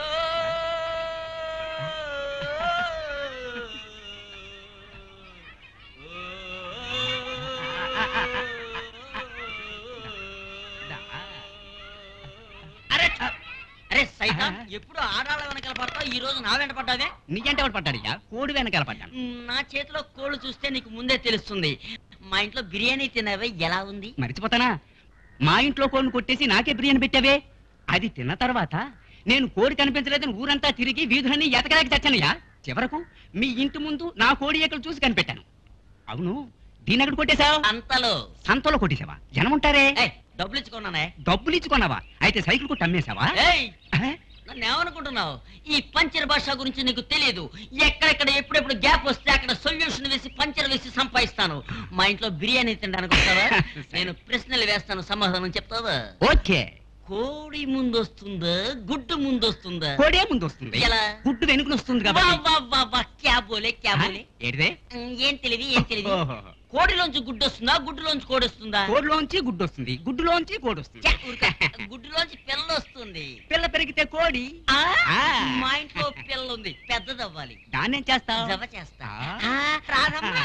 [SPEAKER 4] అరే అరే సైతాన్ ఎప్పుడు ఆడాళ్ళ వెనకాల పడతావు ఈ రోజు నా వెంట పడ్డావే
[SPEAKER 6] నీకంటే ఎవడు పడ్డాడయ్యా కోడి వెనకాల పడ్డాను
[SPEAKER 4] మ్, నా చేతిలో కోళ్ళు చూస్తే నీకు ముందే తెలుస్తుంది మా ఇంట్లో బిర్యానీ తినవే ఎలా ఉంది
[SPEAKER 6] మర్చిపోతానా మా ఇంట్లో కోడిని కొట్టేసి నాకే బిర్యానీ పెట్టావే అది తిన్న తర్వాత నేను కోడి కనిపించలేదని ఊరంతా తిరిగి వీధులన్నీ ఎతకలేక చచ్చానయ్యా చివరకు మీ ఇంటి ముందు నా కోడి ఏకలు చూసి కనిపెట్టాను అవును దీని ఎక్కడ కొట్టేశావు
[SPEAKER 4] అంతలో
[SPEAKER 6] సంతలో కొట్టేశావా జనం ఉంటారే
[SPEAKER 4] ఏయ్, డబ్బులు ఇచ్చుకున్నానే
[SPEAKER 6] డబ్బులు ఇచ్చుకున్నావా అయితే సైకిల్ కొట్టి అమ్మేశావా
[SPEAKER 4] ఏయ్ నన్ను ఏమనుకుంటున్నావు ఈ పంచర్ భాష గురించి నీకు తెలియదు ఎక్కడెక్కడ ఎప్పుడెప్పుడు గ్యాప్ వస్తే అక్కడ సొల్యూషన్ వేసి పంచర్ వేసి సంపాదిస్తాను మా ఇంట్లో బిర్యానీ తినడానికి వస్తావా నేను ప్రశ్నలు వేస్తాను సమాధానం చెప్తావా
[SPEAKER 6] ఓకే
[SPEAKER 4] కోడి ముందు వస్తుందా గుడ్డు ముందు వస్తుందా
[SPEAKER 6] కోడే ముందు వస్తుంది
[SPEAKER 4] ఎలా?
[SPEAKER 6] గుడ్డు వెనుకను వస్తుంది
[SPEAKER 4] వా,
[SPEAKER 6] కాబట్టి
[SPEAKER 4] వా, వా, వా, క్యా బోలే క్యా బోలే
[SPEAKER 6] ఏంటిదే
[SPEAKER 4] ఉమ్, ఏం తెలివి ఏం తెలివి
[SPEAKER 6] ఓహో.
[SPEAKER 4] కోడిలోంచి గుడ్డు వస్తుందా గుడ్డులోంచి కోడి వస్తుందా
[SPEAKER 6] కోడిలోంచి గుడ్డు వస్తుంది గుడ్డులోంచి కోడి వస్తుంది
[SPEAKER 4] ఛే, ఊరుకో. గుడ్డులోంచి పిల్ల వస్తుంది
[SPEAKER 6] పిల్ల పెరిగితే కోడి
[SPEAKER 4] ఆ,
[SPEAKER 6] ఆ.
[SPEAKER 4] మా ఇంట్లో పిల్ల ఉంది పెద్దదవ్వాలి
[SPEAKER 6] దాన్ని ఏం చేస్తావు
[SPEAKER 4] జవ చేస్తా
[SPEAKER 6] ఆ.
[SPEAKER 4] ఆ, రాధమ్మా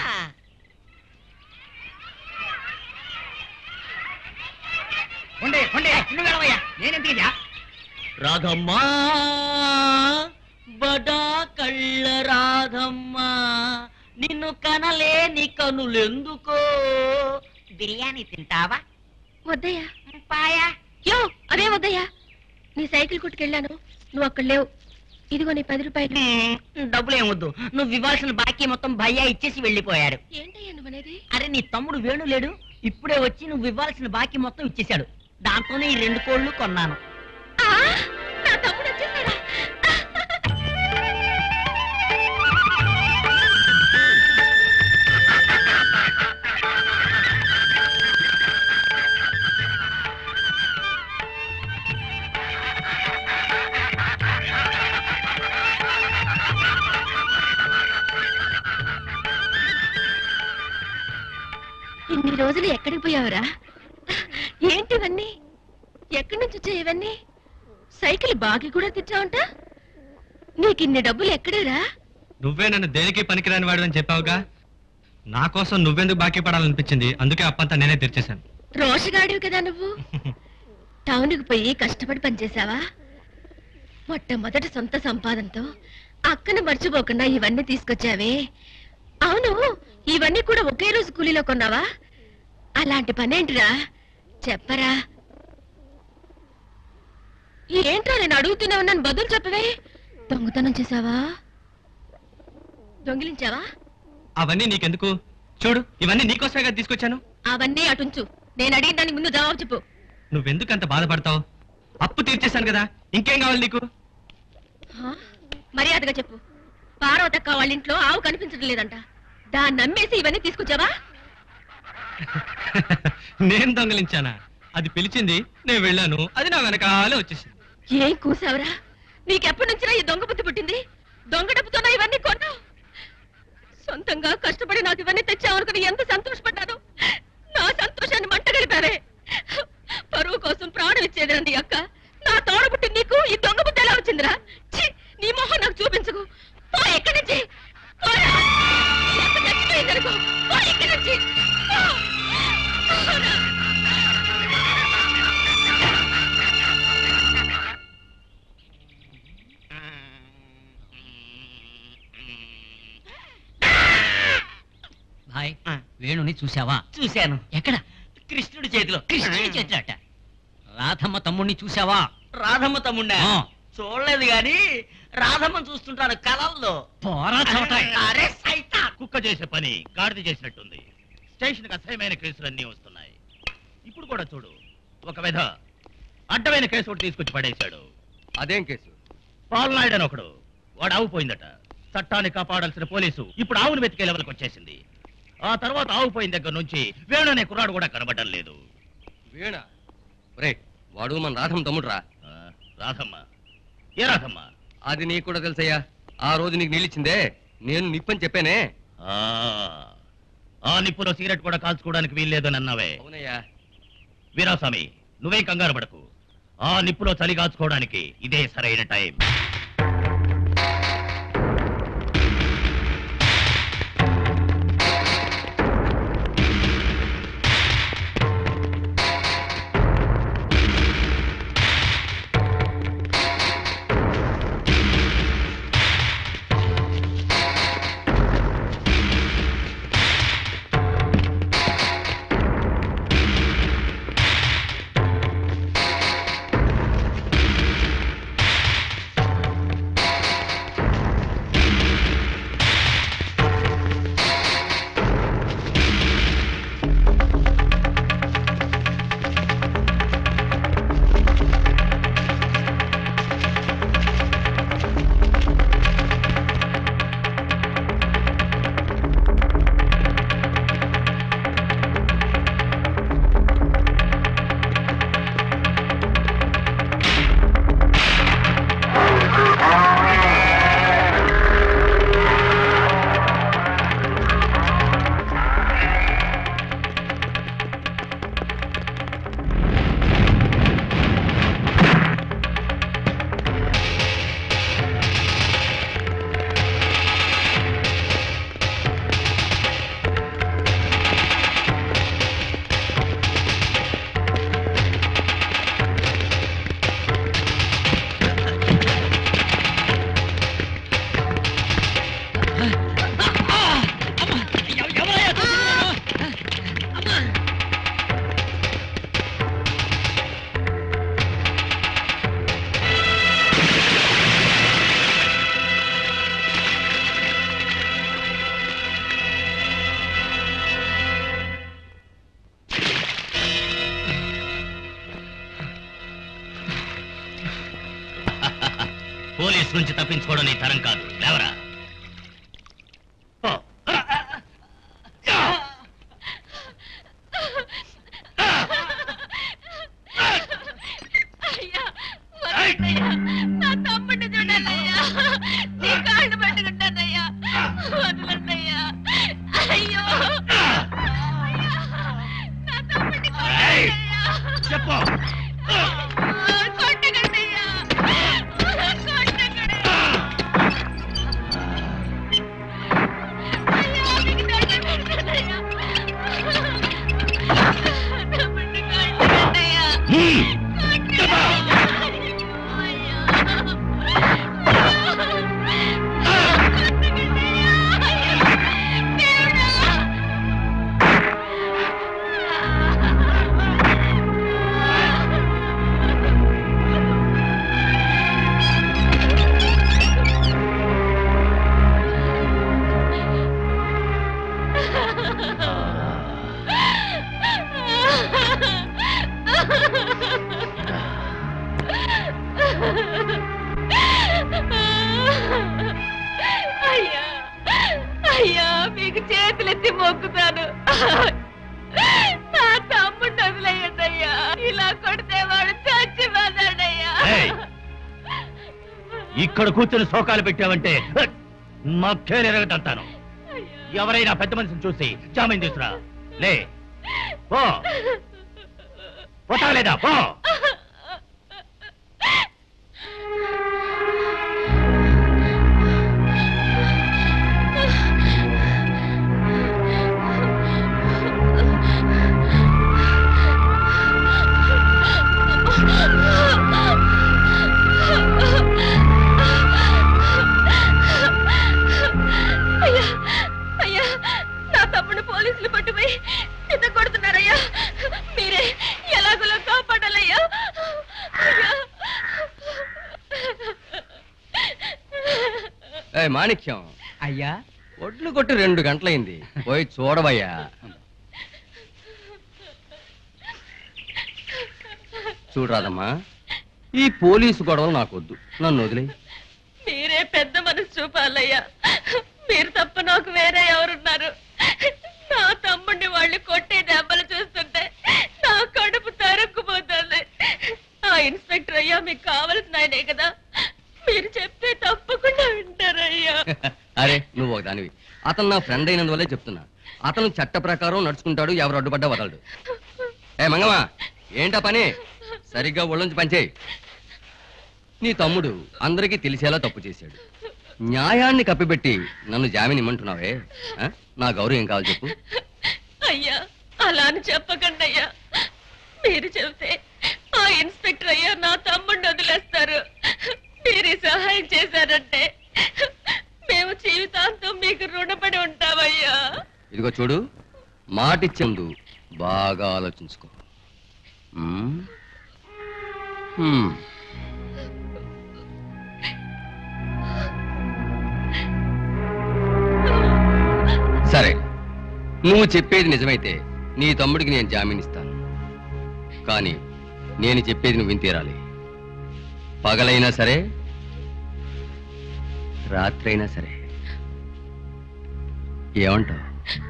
[SPEAKER 6] ఉండే ఉండే నువ్వు వెళ్ళవయ్యా నేనేం తీయా
[SPEAKER 4] రాధమ్మా బడా కళ్ళ రాధమ్మా నిన్ను కనలేని కనులెందుకో బిర్యానీ తింటావా
[SPEAKER 2] వద్దయ్యా
[SPEAKER 4] పాయా
[SPEAKER 2] యో అదే వద్దయ్యా నీ సైకిల్ కుట్టుకెళ్ళాను నువ్వు అక్కడ లేవు ఇదిగో నీ పది రూపాయలు
[SPEAKER 4] డబ్బులు ఏమొద్దు నువ్వు ఇవ్వాల్సిన బాకీ మొత్తం భయ్యా ఇచ్చేసి వెళ్ళిపోయాడు
[SPEAKER 2] ఏంటయ్యా నువ్వనేది
[SPEAKER 4] అరే నీ తమ్ముడు వేణు లేడు ఇప్పుడే వచ్చి నువ్వు ఇవ్వాల్సిన బాకీ మొత్తం ఇచ్చేశాడు దాంతోనే ఈ రెండు కోళ్ళు కొన్నాను
[SPEAKER 2] ఆ, నా తమ్ముడు వచ్చేసాడా ఇన్ని రోజులు ఎక్కడికి పోయావురా ఏంటి ఇవన్నీ ఎక్కడి నుంచి వచ్చాయి ఇవన్నీ సైకిల్ బాగి కూడా తెచ్చావంట నీకు ఇన్ని డబ్బులు ఎక్కడేరా
[SPEAKER 3] నువ్వే నన్ను దేనికి పనికిరాని వాడు అని చెప్పావుగా నా కోసం నువ్వెందుకు బాకీ పడాలనిపించింది అందుకే అప్పంతా నేనే తెరిచేశాను
[SPEAKER 2] రోషగాడివి కదా నువ్వు టౌన్కి పోయి కష్టపడి పనిచేసావా మొట్టమొదటి సొంత సంపాదనతో అక్కను మర్చిపోకుండా ఇవన్నీ తీసుకొచ్చావే అవును ఇవన్నీ కూడా ఒకే రోజు కూలీలో కొన్నావా అలాంటి పనేంటిరా చెప్పరా ఏంట్రా నేను అడుగుతూనే ఉన్నాను బదులు చెప్పవే దొంగతనం చేసావా దొంగిలించావా
[SPEAKER 3] అవన్నీ నీకెందుకు చూడు ఇవన్నీ నీకోసమే కదా తీసుకొచ్చాను
[SPEAKER 2] అవన్నీ అటుంచు నేను అడిగిన దానికి ముందు జవాబు చెప్పు
[SPEAKER 3] నువ్వెందుకు అంత బాధపడతావు అప్పు తీర్చేశాను కదా ఇంకేం కావాలి నీకు
[SPEAKER 2] హా? మర్యాదగా చెప్పు పార్వతక్క వాళ్ళ ఇంట్లో ఆవు కనిపించడం లేదంట దాన్ని నమ్మేసి ఇవన్నీ తీసుకొచ్చావా
[SPEAKER 3] నేను దొంగలించానా అది పిలిచింది నేను వెళ్ళాను అది నా వెనకాలే వచ్చేసింది
[SPEAKER 2] ఏం కూసావరా నీకెప్పటి నుంచినా ఈ దొంగ బుద్ధి పుట్టింది దొంగ డబ్బుతోనా ఇవన్నీ కొన్నావు సొంతంగా కష్టపడి నాకు ఇవన్నీ తెచ్చావనుకుని ఎంత సంతోషపడ్డాను నా సంతోషాన్ని మంట గడిపారే పరువు కోసం ప్రాణం ఇచ్చేదిరా నీ అక్క నా తోడబుట్టి నీకు ఈ దొంగ బుద్ధి ఎలా వచ్చిందిరా ఛీ, నీ మొహం నాకు చూపించకు పో ఎక్కడి నుంచి పోరా. నీ అక్క చచ్చిపోయిందనుకో. పో ఇక్కడి నుంచి పో. పోరా.
[SPEAKER 6] భాయ్ వేణుని చూసావా
[SPEAKER 4] చూశాను
[SPEAKER 6] ఎక్కడ
[SPEAKER 4] కృష్ణుడి చేతిలో
[SPEAKER 6] కృష్ణుడి చేతిలోట రాధమ్మ తమ్ముడిని చూసావా
[SPEAKER 4] రాధమ్మ తమ్ముండా
[SPEAKER 6] ఆ.
[SPEAKER 4] చూడలేదు గాని రాధమ్మ చూస్తుంటాను కలల్లో
[SPEAKER 6] పోరా చవటాయ్.
[SPEAKER 4] అరే సైతా
[SPEAKER 9] కుక్క చేసే పని గాడిద చేసినట్టుంది స్టేషన్కి అసహ్యమైన కేసులన్నీ వస్తున్నాయి ఇప్పుడు కూడా చూడు ఒక విధ అడ్డమైన కేసు ఒకటి తీసుకొచ్చి పడేశాడు
[SPEAKER 8] అదేం కేసు
[SPEAKER 9] పాలనాయుడు అని ఒకడు వాడు ఆవు పోయిందట చట్టాన్ని కాపాడాల్సిన పోలీసు ఇప్పుడు ఆవును వెతికే లెవెల్కి వచ్చేసింది ఆ తర్వాత ఆవు పోయిన దగ్గర నుంచి వేణు అనే కుర్రాడు కూడా కనబడడం లేదు
[SPEAKER 8] వీణ రే వాడు మన రాధం తమ్ముడురా
[SPEAKER 9] రాధమ్మ ఏ రాధమ్మ
[SPEAKER 8] అది నీకు కూడా తెలుసయ్యా ఆ రోజు నీకు నిలిచిందే నేను నిప్పని చెప్పానే
[SPEAKER 9] ఆ, ఆ నిప్పులో సిగరెట్ కూడా కాల్చుకోవడానికి వీల్లేదని అన్నావే
[SPEAKER 8] అవునయ్యా
[SPEAKER 9] వీరాస్వామి నువ్వే కంగారు పడకు ఆ నిప్పులో చలి కాల్చుకోవడానికి ఇదే సరైన టైం పోలీస్ నుంచి తప్పించుకోవడం నీ తరం కాదు లేవరా
[SPEAKER 2] అయ్యా వదలండయ్యా. నా తమ్ముడిని చూడాలయ్యా నీ కాళ్ళు పట్టుకుంటానయ్యా వదలండయ్యా అయ్యో అయ్యా. నా తమ్ముడిని కొట్టండయ్యా.
[SPEAKER 9] చెప్పు
[SPEAKER 2] కొట్టకండయ్యా. కొట్టకండి. అయ్యా, మీకు దండం పెడతానయ్యా. తమ్ముడిని కొట్టకండయ్యా. అయ్యా అయ్యా మీకు చేతులెత్తి మొక్కుతాను నా తమ్ముడు వదిలేయండి అయ్యా ఇలా కొడితే వాడు చచ్చిపోతాడయ్యా
[SPEAKER 9] ఏయ్! ఇక్కడ కూర్చొని శోకాలు పెట్టావంటే మక్కే ఎరగతంతాను ఎవరైనా పెద్ద మనిషిని చూసి జామీన్ తీసురా లే పో పోతా లేదా పో
[SPEAKER 2] అయ్యా అయ్యా నా తమ్ముడు పోలీసులు పట్టుపోయి ఇంత కొడుతున్నారయ్యా మీరే ఎలాగోలా కాపాడాలయ్యా అయ్యా
[SPEAKER 8] ఏ మాణిక్యం
[SPEAKER 6] అయ్యా
[SPEAKER 8] ఒడ్లు కొట్టి రెండు గంటలైంది పోయి చూడవయ్యా చూడరాదమ్మా ఈ పోలీసు గొడవలు నాకొద్దు నన్ను వదిలే
[SPEAKER 2] మీరే పెద్ద మనసు చూపాలయ్యా మీరు తప్ప నాకు వేరే ఎవరున్నారు నా తమ్ముడిని వాళ్ళు కొట్టే దెబ్బలు చూస్తుంటే నా కడుపు తరుక్కుపోతుంది ఆ ఇన్స్పెక్టర్ అయ్యా మీకు కావలసిన ఆయనే కదా మీరు చెప్తే తప్పకుండా వింటారయ్యా
[SPEAKER 8] అరే నువ్వు ఒక దానివి అతను నా ఫ్రెండ్ అయినందువల్లే చెప్తున్నా అతను చట్ట ప్రకారం నడుచుకుంటాడు ఎవరు అడ్డుపడ్డా వదలడు ఏ మంగమ్మా ఏంటా పని సరిగ్గా ఒళ్ళొంచి పనిచేయి నీ తమ్ముడు అందరికీ తెలిసేలా తప్పు చేశాడు న్యాయాన్ని కప్పిపెట్టి నన్ను జామీన్ ఇమ్మంటున్నావే ఆ? నా గౌరవం ఏం కావాలి చెప్పు
[SPEAKER 2] అయ్యా అలా అని చెప్పకండి అయ్యా మీరు చెబితే ఆ ఇన్స్పెక్టర్ అయ్యా నా తమ్ముడిని వదిలేస్తారు మీరు ఈ సహాయం చేశారంటే మేము జీవితాంతం మీకు రుణపడి ఉంటామయ్యా
[SPEAKER 8] ఇదిగో చూడు మాటిచ్చే ముందు బాగా ఆలోచించుకో ఉమ్? హ్మ్. సరే నువ్వు చెప్పేది నిజమైతే నీ తమ్ముడికి నేను జామీన్ ఇస్తాను కానీ నేను చెప్పేది నువ్వు విని తీరాలి పగలైనా సరే రాత్రైనా సరే ఏమంటావు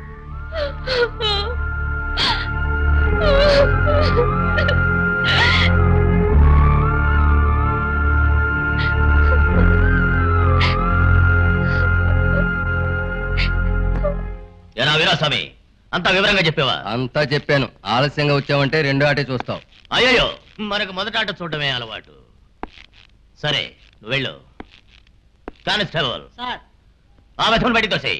[SPEAKER 9] ఏనా వీరాస్వామి అంతా వివరంగా చెప్పేవా
[SPEAKER 8] అంతా చెప్పాను ఆలస్యంగా వచ్చావంటే రెండో ఆటే చూస్తావు
[SPEAKER 9] అయ్యో మనకు మొదట ఆట చూడటమే అలవాటు సరే నువ్వు వెళ్ళు కానిస్టేబుల్
[SPEAKER 4] సార్
[SPEAKER 9] ఆ వెతను బయటికి తోసేయి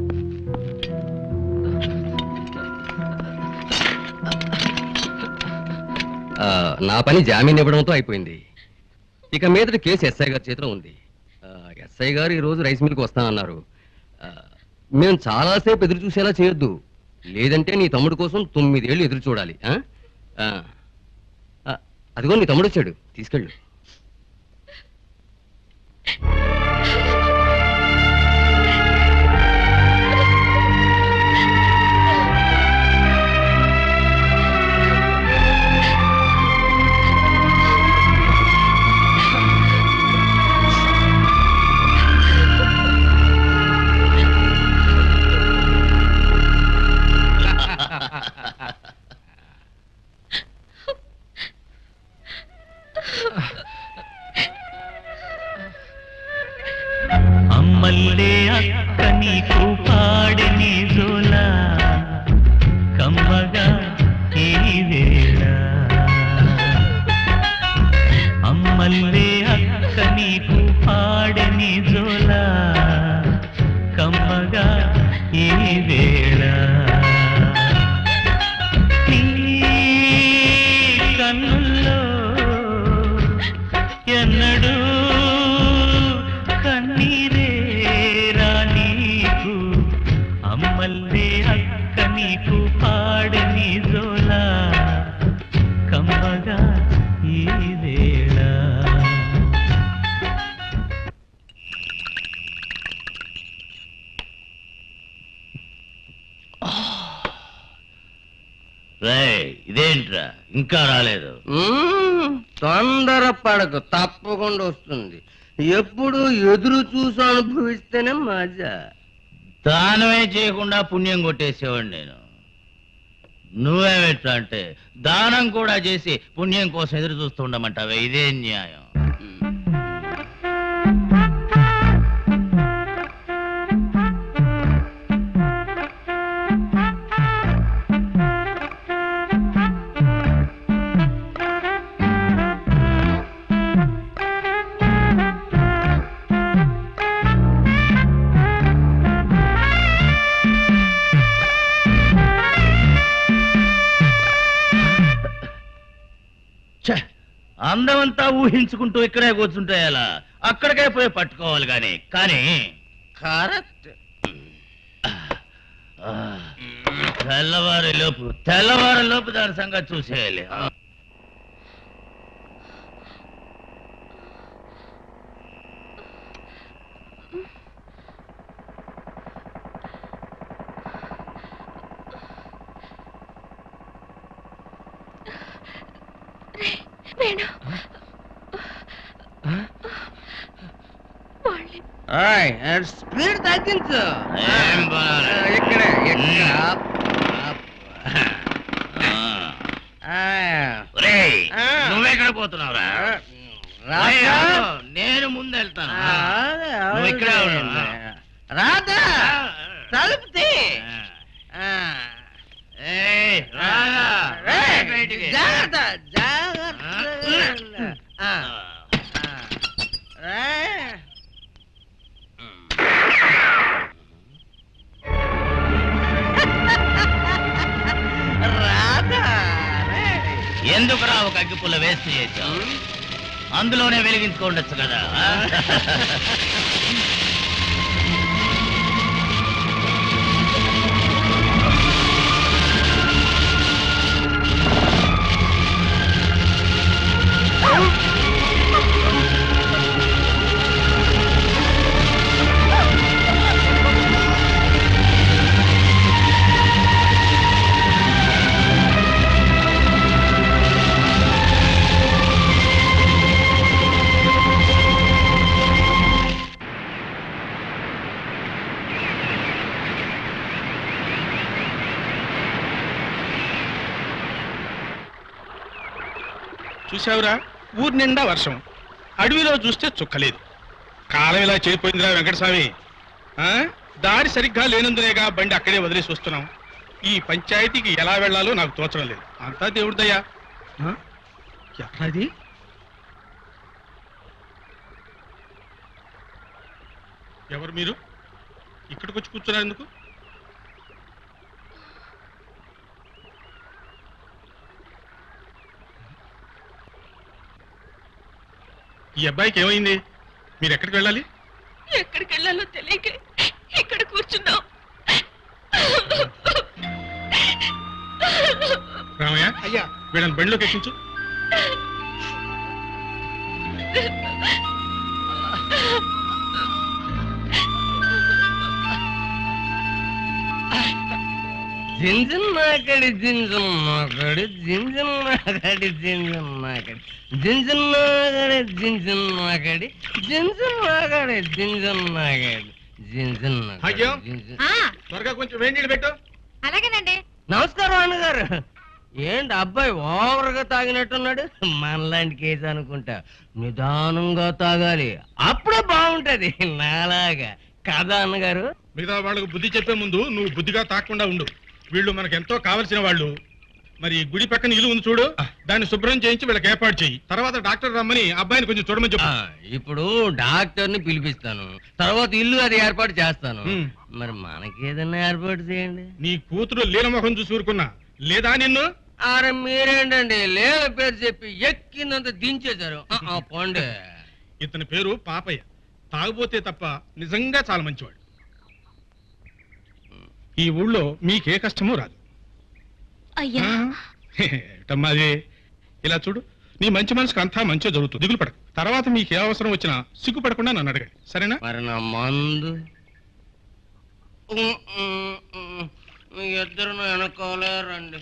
[SPEAKER 8] ఆ, నా పని జామీన్ ఇవ్వడంతో అయిపోయింది ఇక మీదట కేసు ఎస్ఐ గారి చేతిలో ఉంది ఆ, ఎస్ఐ గారు ఈ రోజు రైస్ మిల్కి వస్తానన్నారు ఆ, మేము చాలాసేపు ఎదురు చూసేలా చేయొద్దు లేదంటే నీ తమ్ముడు కోసం తొమ్మిదేళ్ళు ఎదురు చూడాలి ఆ? ఆ. ఆ, అదిగో నీ తమ్ముడు వచ్చాడు తీసుకెళ్ళు
[SPEAKER 1] అమ్మల్లే అక్క నీకు పాడని జోల కమ్మగా ఈ వేళ అమ్మల్లే అక్క నీకు పాడని జోల కమ్మగా ఈ వేళ నీ కన్నుల్లో ఎన్నడూ కన్నీరే రానీకు అమ్మల్లే అక్క నీకు పాడని జోలా కమ్మగా ఈ వేళ
[SPEAKER 9] రేయ్ ఇదేంట్రా ఇంకా రాలేదు
[SPEAKER 8] మ్మ్, తొందరపడకు తప్పకుండా వస్తుంది ఎప్పుడు ఎదురు చూసి అనుభవిస్తేనే మజా
[SPEAKER 9] దానమే చేయకుండా పుణ్యం కొట్టేసేవాడు నేను నువ్వేమిట్రా అంటే దానం కూడా చేసి పుణ్యం కోసం ఎదురు చూస్తూ ఉండమంటావే ఇదే న్యాయం ఛే, అందమంతా ఊహించుకుంటూ ఇక్కడే కూర్చుంటే ఎలా అక్కడికే పోయి పట్టుకోవాలి గాని కానీ
[SPEAKER 8] కరెక్ట్
[SPEAKER 9] ఆ, తెల్లవారి లోపు తెల్లవారి లోపు దాని సంగతి చూసేయాలి ఆ.
[SPEAKER 2] వేణు వాళ్ళే
[SPEAKER 8] స్పీడ్ తగ్గించు
[SPEAKER 9] ఏం బాగాలే.
[SPEAKER 8] ఇక్కడే ఇక్కడ
[SPEAKER 9] ఒరేయ్,
[SPEAKER 8] ఆ.
[SPEAKER 9] నువ్వెక్కడ పోతున్నావురా
[SPEAKER 8] రాధా.
[SPEAKER 9] ఒరేయ్, ఆగు, నేను ముందు వెళ్తాను నువ్వు ఇక్కడే ఉండు.
[SPEAKER 8] రాధా తలుపు తీ.
[SPEAKER 9] ఏయ్, రాధా,
[SPEAKER 8] ఏయ్,
[SPEAKER 9] బయటికి.
[SPEAKER 8] జాగ్రత్త జాగ్రత్త ఆ, ఆ. ఏయ్. రాధా
[SPEAKER 9] ఎందుకురా ఒక అగ్గిపుల్ల వేస్ట్ చేశావు అందులోనే వెలిగించుకోండొచ్చు కదా
[SPEAKER 16] చూసావురా ఊరి నిండా వర్షం అడవిలో చూస్తే చుక్కలేదు కాలం ఇలా చేరిపోయిందిరా వెంకటస్వామి ఆ? దారి సరిగ్గా లేనందునేగా బండి అక్కడే వదిలేసి వస్తున్నాం ఈ పంచాయతీకి ఎలా వెళ్ళాలో నాకు తోచడం లేదు అంతా దేవుడిదయ్యా ఆ? ఎక్కడది ఎవరు మీరు ఇక్కడికి వచ్చి కూర్చున్నారు ఎందుకు ఈ అబ్బాయికి ఏమైంది మీరు ఎక్కడికి వెళ్ళాలి
[SPEAKER 2] ఎక్కడికి వెళ్ళాలో తెలియక ఇక్కడ కూర్చున్నాం
[SPEAKER 16] రామయ్య అయ్యా వీళ్ళని బండిలోకి ఎక్కించు
[SPEAKER 8] జింజన్నాకడి జింజన్నాకడి జింజన్నాకడి జింజన్నాకడి జింజన్నాకడి జింజన్నాకడి జింజన్నాకడి జింజన్నాకడి
[SPEAKER 16] భాగ్యం
[SPEAKER 8] జింజన్నాకడి
[SPEAKER 16] త్వరగా కొంచెం వేడి నీళ్ళు పెట్టు
[SPEAKER 5] అలాగేనండి
[SPEAKER 8] నమస్కారం అన్నగారు ఏంటి అబ్బాయి ఓవర్గా తాగినట్టున్నాడు మనలాంటి కేసు అనుకుంటా నిదానంగా తాగాలి అప్పుడే బాగుంటది నాలాగా కదా అన్నగారు
[SPEAKER 16] మిగతా వాళ్ళకు బుద్ధి చెప్పే ముందు నువ్వు బుద్ధిగా తాకుండా ఉండు వీళ్ళు మనకు ఎంతో కావలసిన వాళ్ళు మరి గుడి పక్కన ఇల్లు ఉంది చూడు దాన్ని శుభ్రం చేయించి వీళ్ళకి ఏర్పాటు చేయి తర్వాత డాక్టర్ రమ్మని అబ్బాయిని కొంచెం చూడమని చెప్పు
[SPEAKER 8] ఇప్పుడు డాక్టర్ ని పిలిపిస్తాను తర్వాత ఇల్లు అది ఏర్పాటు చేస్తాను
[SPEAKER 16] ఉమ్.
[SPEAKER 8] మరి మనకి ఏదైనా ఏర్పాటు చేయండి
[SPEAKER 16] నీ కూతురు లీలమొహం చూసి ఊరుకున్నా లేదా నిన్ను
[SPEAKER 8] అరే మీరేంటండి లేల పేరు చెప్పి ఎక్కినంత దించేశారు ఆ, ఆ, పోండి
[SPEAKER 16] ఇతని పేరు పాపయ్య తాగుపోతే తప్ప నిజంగా చాలా మంచివాడు ఈ ఊళ్ళో మీకే కష్టమూ రాదు
[SPEAKER 12] అయ్యా
[SPEAKER 16] ఏటమ్మా అది ఇలా చూడు నీ మంచి మనసుకు అంతా మంచిగా జరుగుతుంది దిగులు పడకు తర్వాత మీకు ఏ అవసరం వచ్చినా సిగ్గుపడకుండా నన్ను అడగండి సరేనా
[SPEAKER 8] మరి నా మందు ఉమ్, ఉమ్, ఉమ్. మీ ఇద్దరు నా వెనకాలే రండి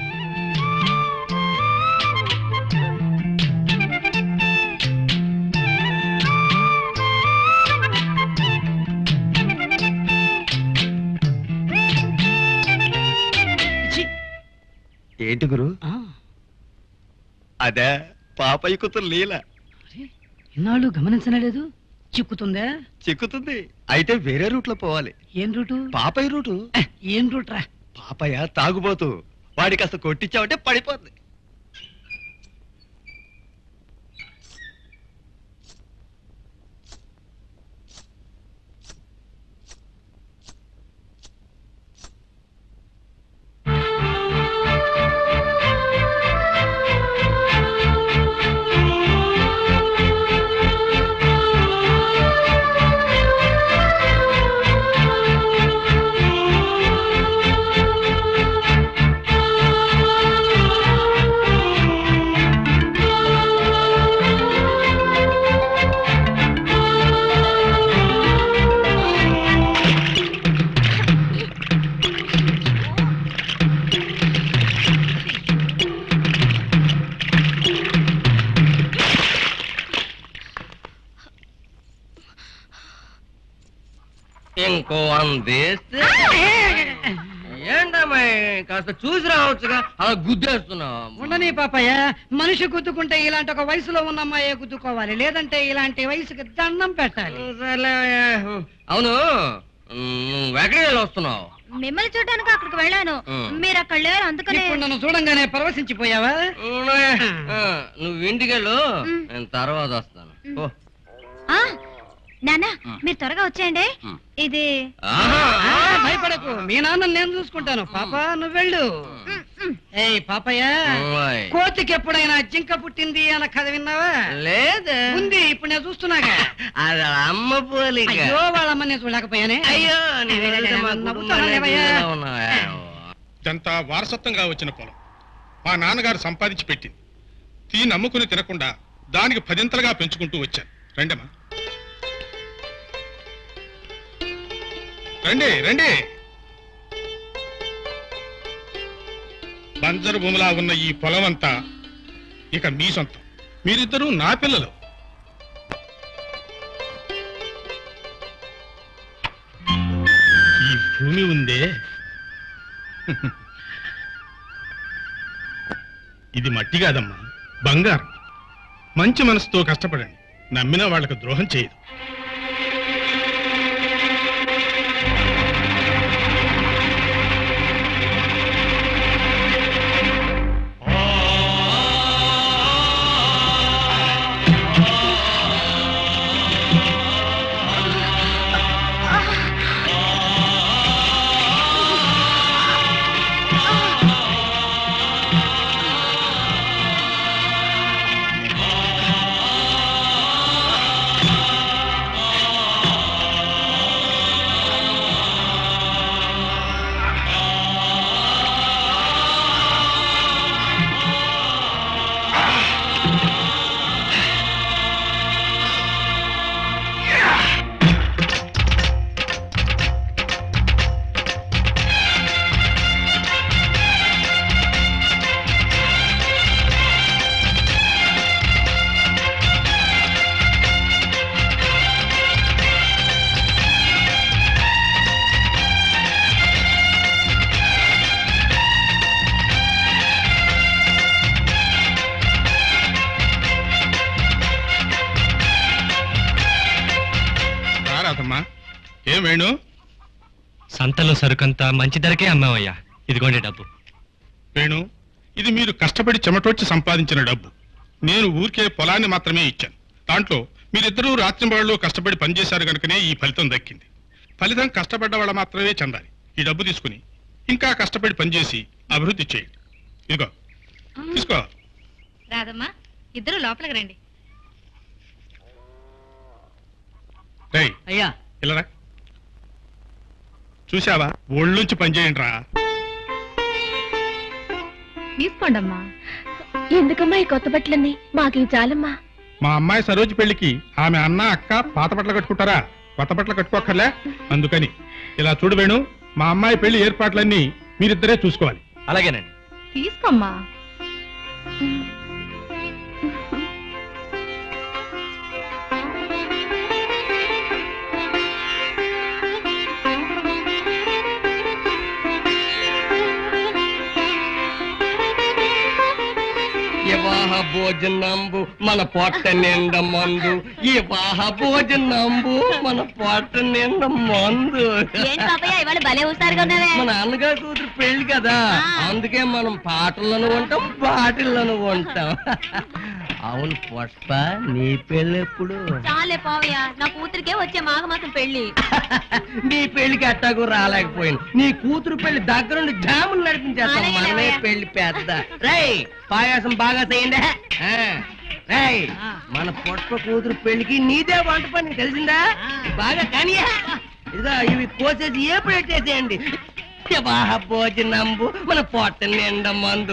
[SPEAKER 15] ఏంటి గురు అదే పాపయ్య కూతురు లీల
[SPEAKER 10] ఇన్నాళ్ళు గమనించలేదు చిక్కుతుందా
[SPEAKER 15] చిక్కుతుంది అయితే వేరే రూట్ లో పోవాలి
[SPEAKER 10] ఏం రూటు
[SPEAKER 15] పాపయ్య రూటు
[SPEAKER 10] ఏం రూట్ రా
[SPEAKER 15] పాపయ్య తాగుబోతు వాడికి అసలు కొట్టించావంటే పడిపోద్ది
[SPEAKER 1] ఆ
[SPEAKER 8] ఇంకో అందేస్తే ఏంటమ్మా కాస్త చూసి రావచ్చుగా అలా గుద్దేస్తున్నావు
[SPEAKER 14] ఉండని పాపయ్య మనిషి గుద్దుకుంటే ఇలాంటి ఒక వయసులో ఉన్న అమ్మాయే గుద్దుకోవాలి లేదంటే ఇలాంటి వయసుకి దండం పెట్టాలి
[SPEAKER 8] అవును నువ్వు ఎక్కడికి వెళ్ళి వస్తున్నావు
[SPEAKER 5] మిమ్మల్ని చూడడానికి అక్కడికి వెళ్ళాను
[SPEAKER 8] ఉమ్.
[SPEAKER 5] మీరు అక్కడ లేరు అందుకనే
[SPEAKER 14] ఇప్పుడు నన్ను చూడంగానే పరవశించిపోయావా
[SPEAKER 8] ఆ, నువ్వు ఇంటికి వెళ్ళు నేను తర్వాత వస్తాను ఓ
[SPEAKER 5] ఆ, నాన్న మీరు త్వరగా వచ్చేయండి ఇది
[SPEAKER 14] ఆ, భయపడకు మీ నాన్న నేను చూసుకుంటాను పాప నువ్వు వెళ్ళు ఏయ్ పాపయ్య
[SPEAKER 8] ఓయ్.
[SPEAKER 14] కోతికి ఎప్పుడైనా జింక పుట్టింది అన్న కథ విన్నావా
[SPEAKER 8] లేదే
[SPEAKER 14] ఉంది ఇప్పుడు నేను చూస్తున్నాగా
[SPEAKER 8] అది అమ్మ పోలిక
[SPEAKER 14] అయ్యో వాళ్ళ అమ్మ నేను చూడలేకపోయానే
[SPEAKER 8] అయ్యో నీ వెనక మా
[SPEAKER 14] నవ్వుతానలేవయ్యా.
[SPEAKER 8] కుటుంబాన్ని ఉన్నావా?
[SPEAKER 16] ఇదంతా వారసత్వంగా వచ్చిన పొలం మా నాన్నగారు సంపాదించి పెట్టింది తీ నమ్ముకుని తినకుండా దానికి పదింతలుగా పెంచుకుంటూ వచ్చాను రండమ్మా రండి రండి బంజరు భూమిలా ఉన్న ఈ పొలం అంతా ఇక మీ సొంతం మీరిద్దరూ నా పిల్లలు ఈ భూమి ఉందే ఇది మట్టి కాదమ్మా బంగారం మంచి మనసుతో కష్టపడండి నమ్మిన వాళ్ళకి ద్రోహం చేయదు రారాదమ్మా ఏం వేణు
[SPEAKER 3] సంతలో సరుకంతా మంచి ధరకే అమ్మామయ్యా ఇదిగోండి డబ్బు
[SPEAKER 16] వేణు ఇది మీరు కష్టపడి చెమటొచ్చి సంపాదించిన డబ్బు నేను ఊరికే పొలాన్ని మాత్రమే ఇచ్చాను దాంట్లో మీరిద్దరూ రాత్రింబళ్ళు కష్టపడి పనిచేశారు కనుకనే ఈ ఫలితం దక్కింది ఫలితం కష్టపడ్డ వాళ్ళ మాత్రమే చెందాలి ఈ డబ్బు తీసుకుని ఇంకా కష్టపడి పనిచేసి అభివృద్ధి చేయండి ఇదిగో తీసుకో
[SPEAKER 5] రాదమ్మా ఇద్దరు లోపలికి రండి
[SPEAKER 16] రేయ్
[SPEAKER 14] అయ్యా
[SPEAKER 16] ఇల్లరా చూసావా ఒళ్ళుంచి పనిచేయండి రా
[SPEAKER 2] తీసుకోండమ్మా ఎందుకమ్మా ఈ కొత్త బట్టలన్నీ మాకు ఇవి చాలమ్మా
[SPEAKER 16] మా అమ్మాయి సరోజు పెళ్లికి ఆమె అన్న అక్క పాత బట్టలు కట్టుకుంటారా కొత్త బట్టలు కట్టుకోక్కర్లే అందుకని ఇలా చూడు వేణు మా అమ్మాయి పెళ్లి ఏర్పాట్లన్నీ మీరిద్దరే చూసుకోవాలి
[SPEAKER 3] అలాగేనండి
[SPEAKER 2] తీసుకోమ్మా
[SPEAKER 8] వివాహ భోజనంబు మన పొట్ట నిండ మందు వివాహ భోజనంబు మన పొట్ట నిండ మందు
[SPEAKER 5] ఏంటి పాపయ్య ఇవాళ భలే హుషారుగా ఉన్నావే
[SPEAKER 8] మా నాన్నగారు కూతురు పెళ్లి కదా అందుకే మనం పాటలను ఉంటాం పాటలను ఉంటాం అవును పుష్ప నీ పెళ్ళి ఎప్పుడు
[SPEAKER 5] చాలే పావయ్య నా కూతురికే వచ్చే మాఘమాసం పెళ్లి
[SPEAKER 8] నీ పెళ్లికి ఎట్టాకు రాలేకపోయాను నీ కూతురు పెళ్లి దగ్గరుండి జాములు నడిపించేస్తాం
[SPEAKER 5] అలాగే,
[SPEAKER 8] మనమే
[SPEAKER 5] అలాగే.
[SPEAKER 8] పెళ్లి పెద్ద రేయ్ పాయాసం బాగా చేయండి ఆ, రేయ్ మన పుష్ప కూతురు పెళ్లికి నీదే వంట పని తెలిసిందా బాగా కానీ ఇదిగో ఇవి కోసేసి ఏ ప్లేట్ చేసేయండి వివాహ భోజనంబు మన పొట్ట నిండా మందు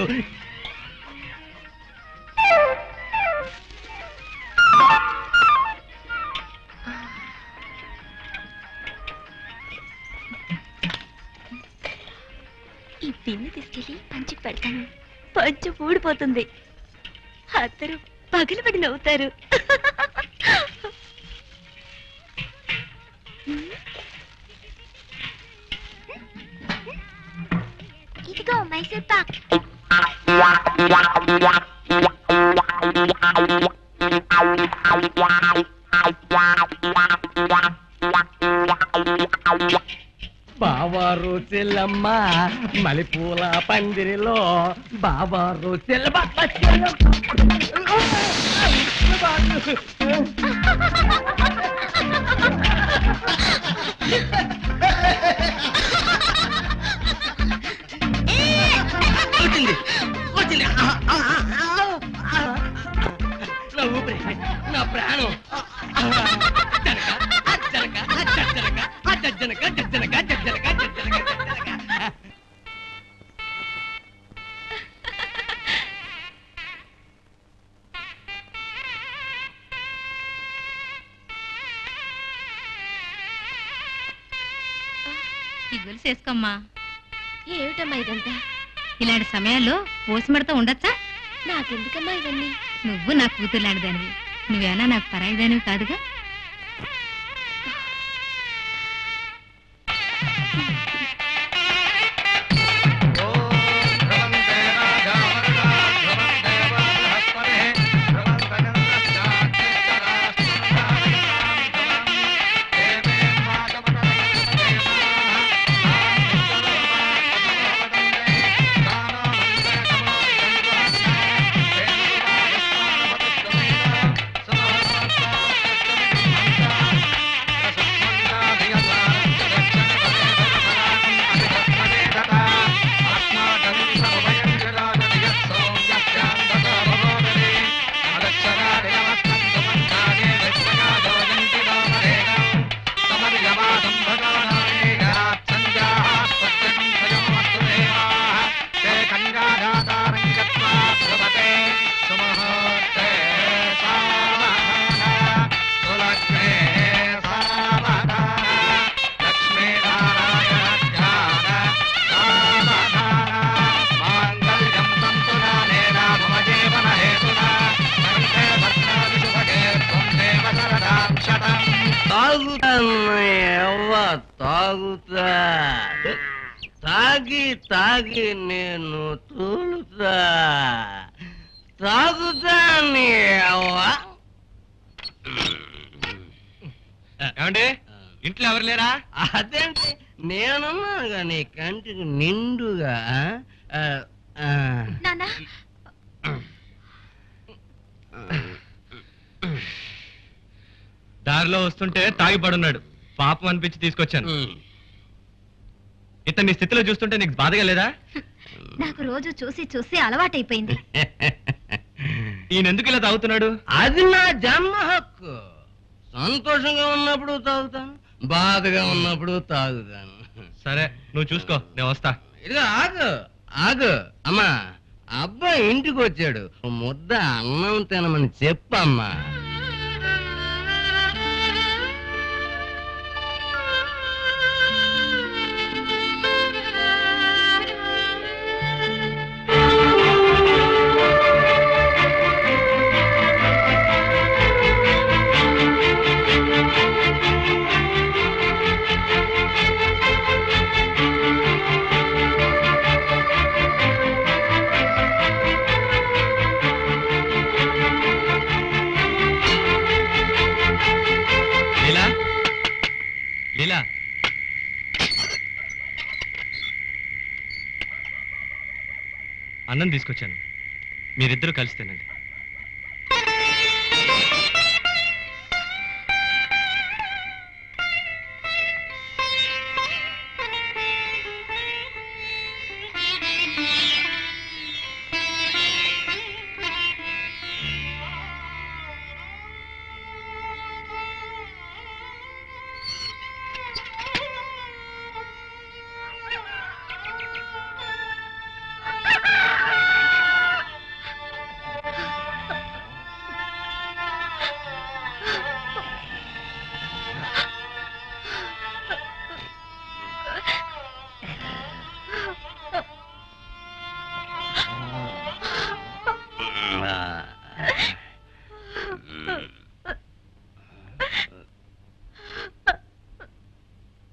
[SPEAKER 12] ఈ పిన్ను తీసుకెళ్ళి పంచికి పెడతాను పంచు ఊడిపోతుంది అందరూ పగలబడి నవ్వుతారు
[SPEAKER 17] బావారు చెల్లమ్మ మలిపూల పందిరిలో బావారు చెల్లమ్మ
[SPEAKER 6] వచ్చింది వచ్చింది ఆ, ఆ, ఆ, ఆ. నా ఊపిరి నా ప్రాణం జనక జనక జనక జనక జనక జనక జనక
[SPEAKER 18] ఈ గొలుసు వేసుకోమ్మా
[SPEAKER 2] ఏమిటమ్మా ఇదంతా
[SPEAKER 18] ఇలాంటి సమయాల్లో పోసిమడతో ఉండొచ్చా
[SPEAKER 2] నాకెందుకమ్మా ఇవన్నీ
[SPEAKER 18] నువ్వు నా కూతురు లాంటిదానివి నువ్వేనా నాకు పరాయిదానివి కాదుగా
[SPEAKER 17] తాగుతాను తాగుతా తాగి తాగి నేను తూలుతా తాగుతా నీ అవ్వ
[SPEAKER 3] ఏమండి ఇంట్లో ఎవరు లేరా
[SPEAKER 17] అదేంటి నేనున్నాను కానీ కంటికి నిండుగా ఆ, ఆ,
[SPEAKER 5] నాన్న
[SPEAKER 3] దారిలో వస్తుంటే తాగి పడున్నాడు పాపం అనిపించి తీసుకొచ్చాను ఇతని స్థితిలో చూస్తుంటే నీకు బాధగా లేదా
[SPEAKER 5] నాకు రోజు చూసి చూసి అలవాటైపోయింది
[SPEAKER 3] ఈయన ఎందుకు ఇలా తాగుతున్నాడు
[SPEAKER 17] అది నా జన్మ హక్కు సంతోషంగా ఉన్నప్పుడు తాగుతాను బాధగా ఉన్నప్పుడు తాగుతాను
[SPEAKER 3] సరే నువ్వు చూసుకో నేను వస్తా
[SPEAKER 17] ఇదిగో ఆగు ఆగు అమ్మా అబ్బాయి ఇంటికి వచ్చాడు ఓ ముద్ద అన్నం తినమని చెప్పమ్మా
[SPEAKER 3] లీలా లీలా అన్నం తీసుకొచ్చాను మీరిద్దరూ కలిసి తినండి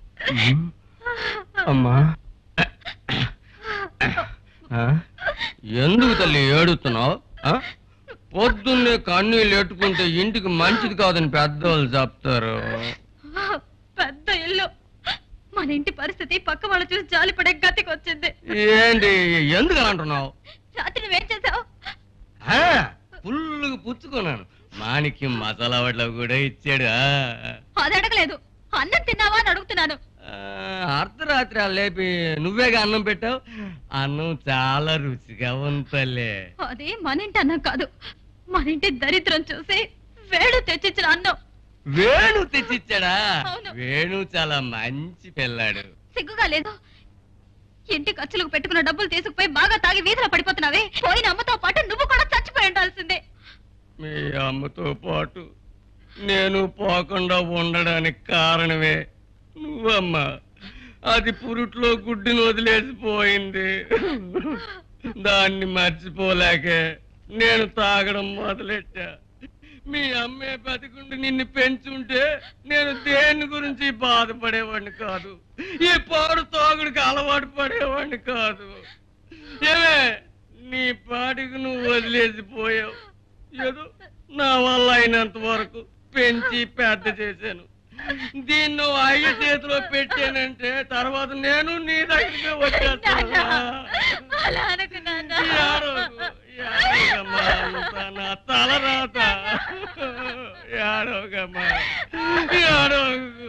[SPEAKER 3] అమ్మా ఆ?
[SPEAKER 8] ఎందుకు తల్లి ఏడుతున్నావు పొద్దున్నే కన్నీళ్ళు ఎట్టుకుంటే ఇంటికి మంచిది కాదని పెద్దవాళ్ళు చెప్తారు
[SPEAKER 5] పెద్ద ఇల్లు మన ఇంటి పరిస్థితి పక్క వాళ్ళు చూసి జాలిపడే గతికి వచ్చింది
[SPEAKER 8] ఏంటి ఎందుకు అలా అంటున్నావు
[SPEAKER 5] రాత్రి నువ్వేం చేసావు
[SPEAKER 8] ఆ, ఫుల్లుగా పుచ్చుకున్నాను మాణిక్యం మసాలా వడ్ల కూడా ఇచ్చాడు ఆ.
[SPEAKER 5] అది అడగలేదు అన్నం తిన్నావా అని అడుగుతున్నాను
[SPEAKER 8] ఆ, అర్ధరాత్రి ఆ లేపి నువ్వేగా అన్నం పెట్టావు అన్నం చాలా రుచిగా ఉంటలే
[SPEAKER 5] అది మన ఇంటి అన్నం కాదు మన ఇంటి దరిద్రం చూసి వేడు తెచ్చిచ్చిన అన్నం
[SPEAKER 8] వేణు తెచ్చిచ్చాడా
[SPEAKER 5] అవును.
[SPEAKER 8] వేణు చాలా మంచి పిల్లాడు
[SPEAKER 5] సిగ్గుగా లేదు ఇంటి ఖర్చులకు పెట్టుకున్న డబ్బులు తీసుకుపోయి బాగా తాగి వీధిలో పడిపోతున్నావే పోయిన అమ్మతో పాటు నువ్వు కూడా చచ్చిపోయి ఉండాల్సిందే
[SPEAKER 8] మీ అమ్మతో పాటు నేను పోకుండా ఉండడానికి కారణమే నువ్వమ్మా అది పురుట్లో గుడ్డుని వదిలేసిపోయింది దాన్ని మర్చిపోలేకే నేను తాగడం మొదలెట్టా మీ అమ్మే బతికుండి నిన్ను పెంచుంటే నేను దేని గురించి బాధపడేవాడిని కాదు ఈ పాడు తాగుడికి అలవాటు పడేవాడిని కాదు ఏమే నీ పాటికి నువ్వు వదిలేసిపోయావు ఏదో నా వల్ల అయినంత వరకు పెంచి పెద్ద చేశాను దీన్ని నువ్వు అయ్య చేతిలో పెట్టానంటే తర్వాత నేను నీ దగ్గరికి వచ్చేస్తాను
[SPEAKER 5] అలా అనుకున్నాను
[SPEAKER 8] ఏడవకు, ఏడవకమ్మా, అంతా నా తల రాత ఏడవకమ్మా, ఏడవకు.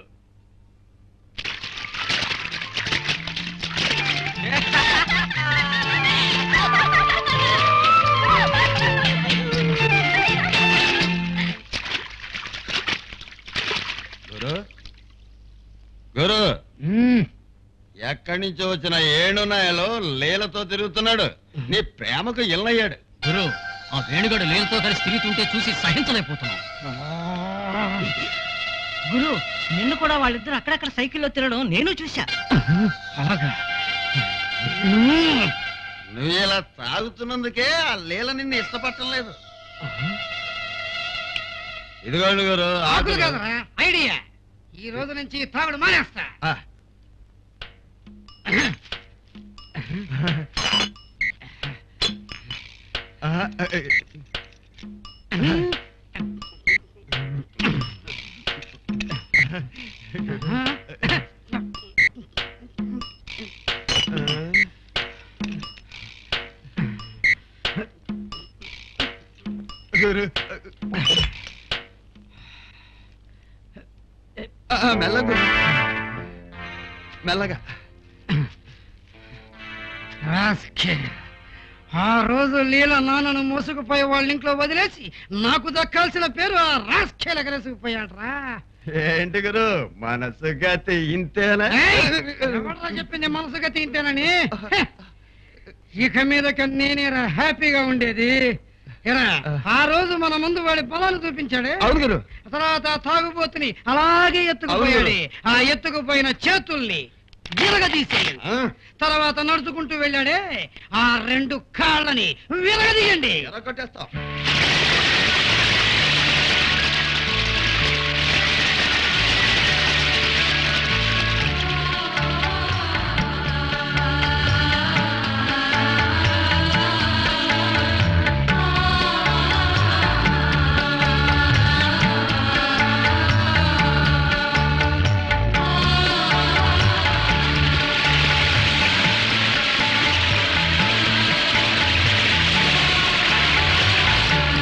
[SPEAKER 15] గురు గురు ఎక్కడి నుంచి వచ్చిన ఏడునాయలో లీలతో తిరుగుతున్నాడు నీ ప్రేమకు ఇల్లయ్యాడు
[SPEAKER 10] గురు ఆ వేణుగడు లేనితో కలిసి తిరుగుతుంటే చూసి సహించలేకపోతున్నాం
[SPEAKER 14] గురు నిన్ను కూడా వాళ్ళిద్దరు అక్కడక్కడ సైకిల్లో తిరగడం నేను చూశా
[SPEAKER 10] అలాగా
[SPEAKER 15] నువ్వు ఇలా తాగుతున్నందుకే ఆ లీల నిన్ను ఇష్టపట్టలేదు ఇదిగోండి గురు
[SPEAKER 14] ఆకులు
[SPEAKER 15] ఆకులు
[SPEAKER 14] కదరా ఐడియా ఈ రోజు నుంచి తాగుడు మానేస్తా
[SPEAKER 15] ఆ. ఆ, గురు ఆ, మెల్లగా గురు. మెల్లగా
[SPEAKER 14] రాస్కెల్. ఆ రోజు లీల నాన్నను మోసుకుపోయి వాళ్ళ ఇంట్లో వదిలేసి నాకు దక్కాల్సిన పేరు ఆ రాస్కేల కలిసిపోయాడ్రా
[SPEAKER 15] ఏంటి గురు మనసు గతి ఇంతేనా
[SPEAKER 14] ఎవడ్రా చెప్పింది మనసు గతి ఇంతేనని హె. ఇక మీదక నేనేరా హ్యాపీగా ఉండేది ఎరా ఆ రోజు మన ముందు వాడి బలాలు చూపించాడే
[SPEAKER 15] అవును గురు
[SPEAKER 14] తర్వాత ఆ తాగుబోతుని అలాగే ఎత్తుకుపోయాడు ఆ ఎత్తుకుపోయిన చేతుల్ని విరగదీసేయండి తర్వాత నడుచుకుంటూ వెళ్ళాడే ఆ రెండు కాళ్ళని విరగదీయండి
[SPEAKER 15] కొట్టేస్తాం
[SPEAKER 14] ఆ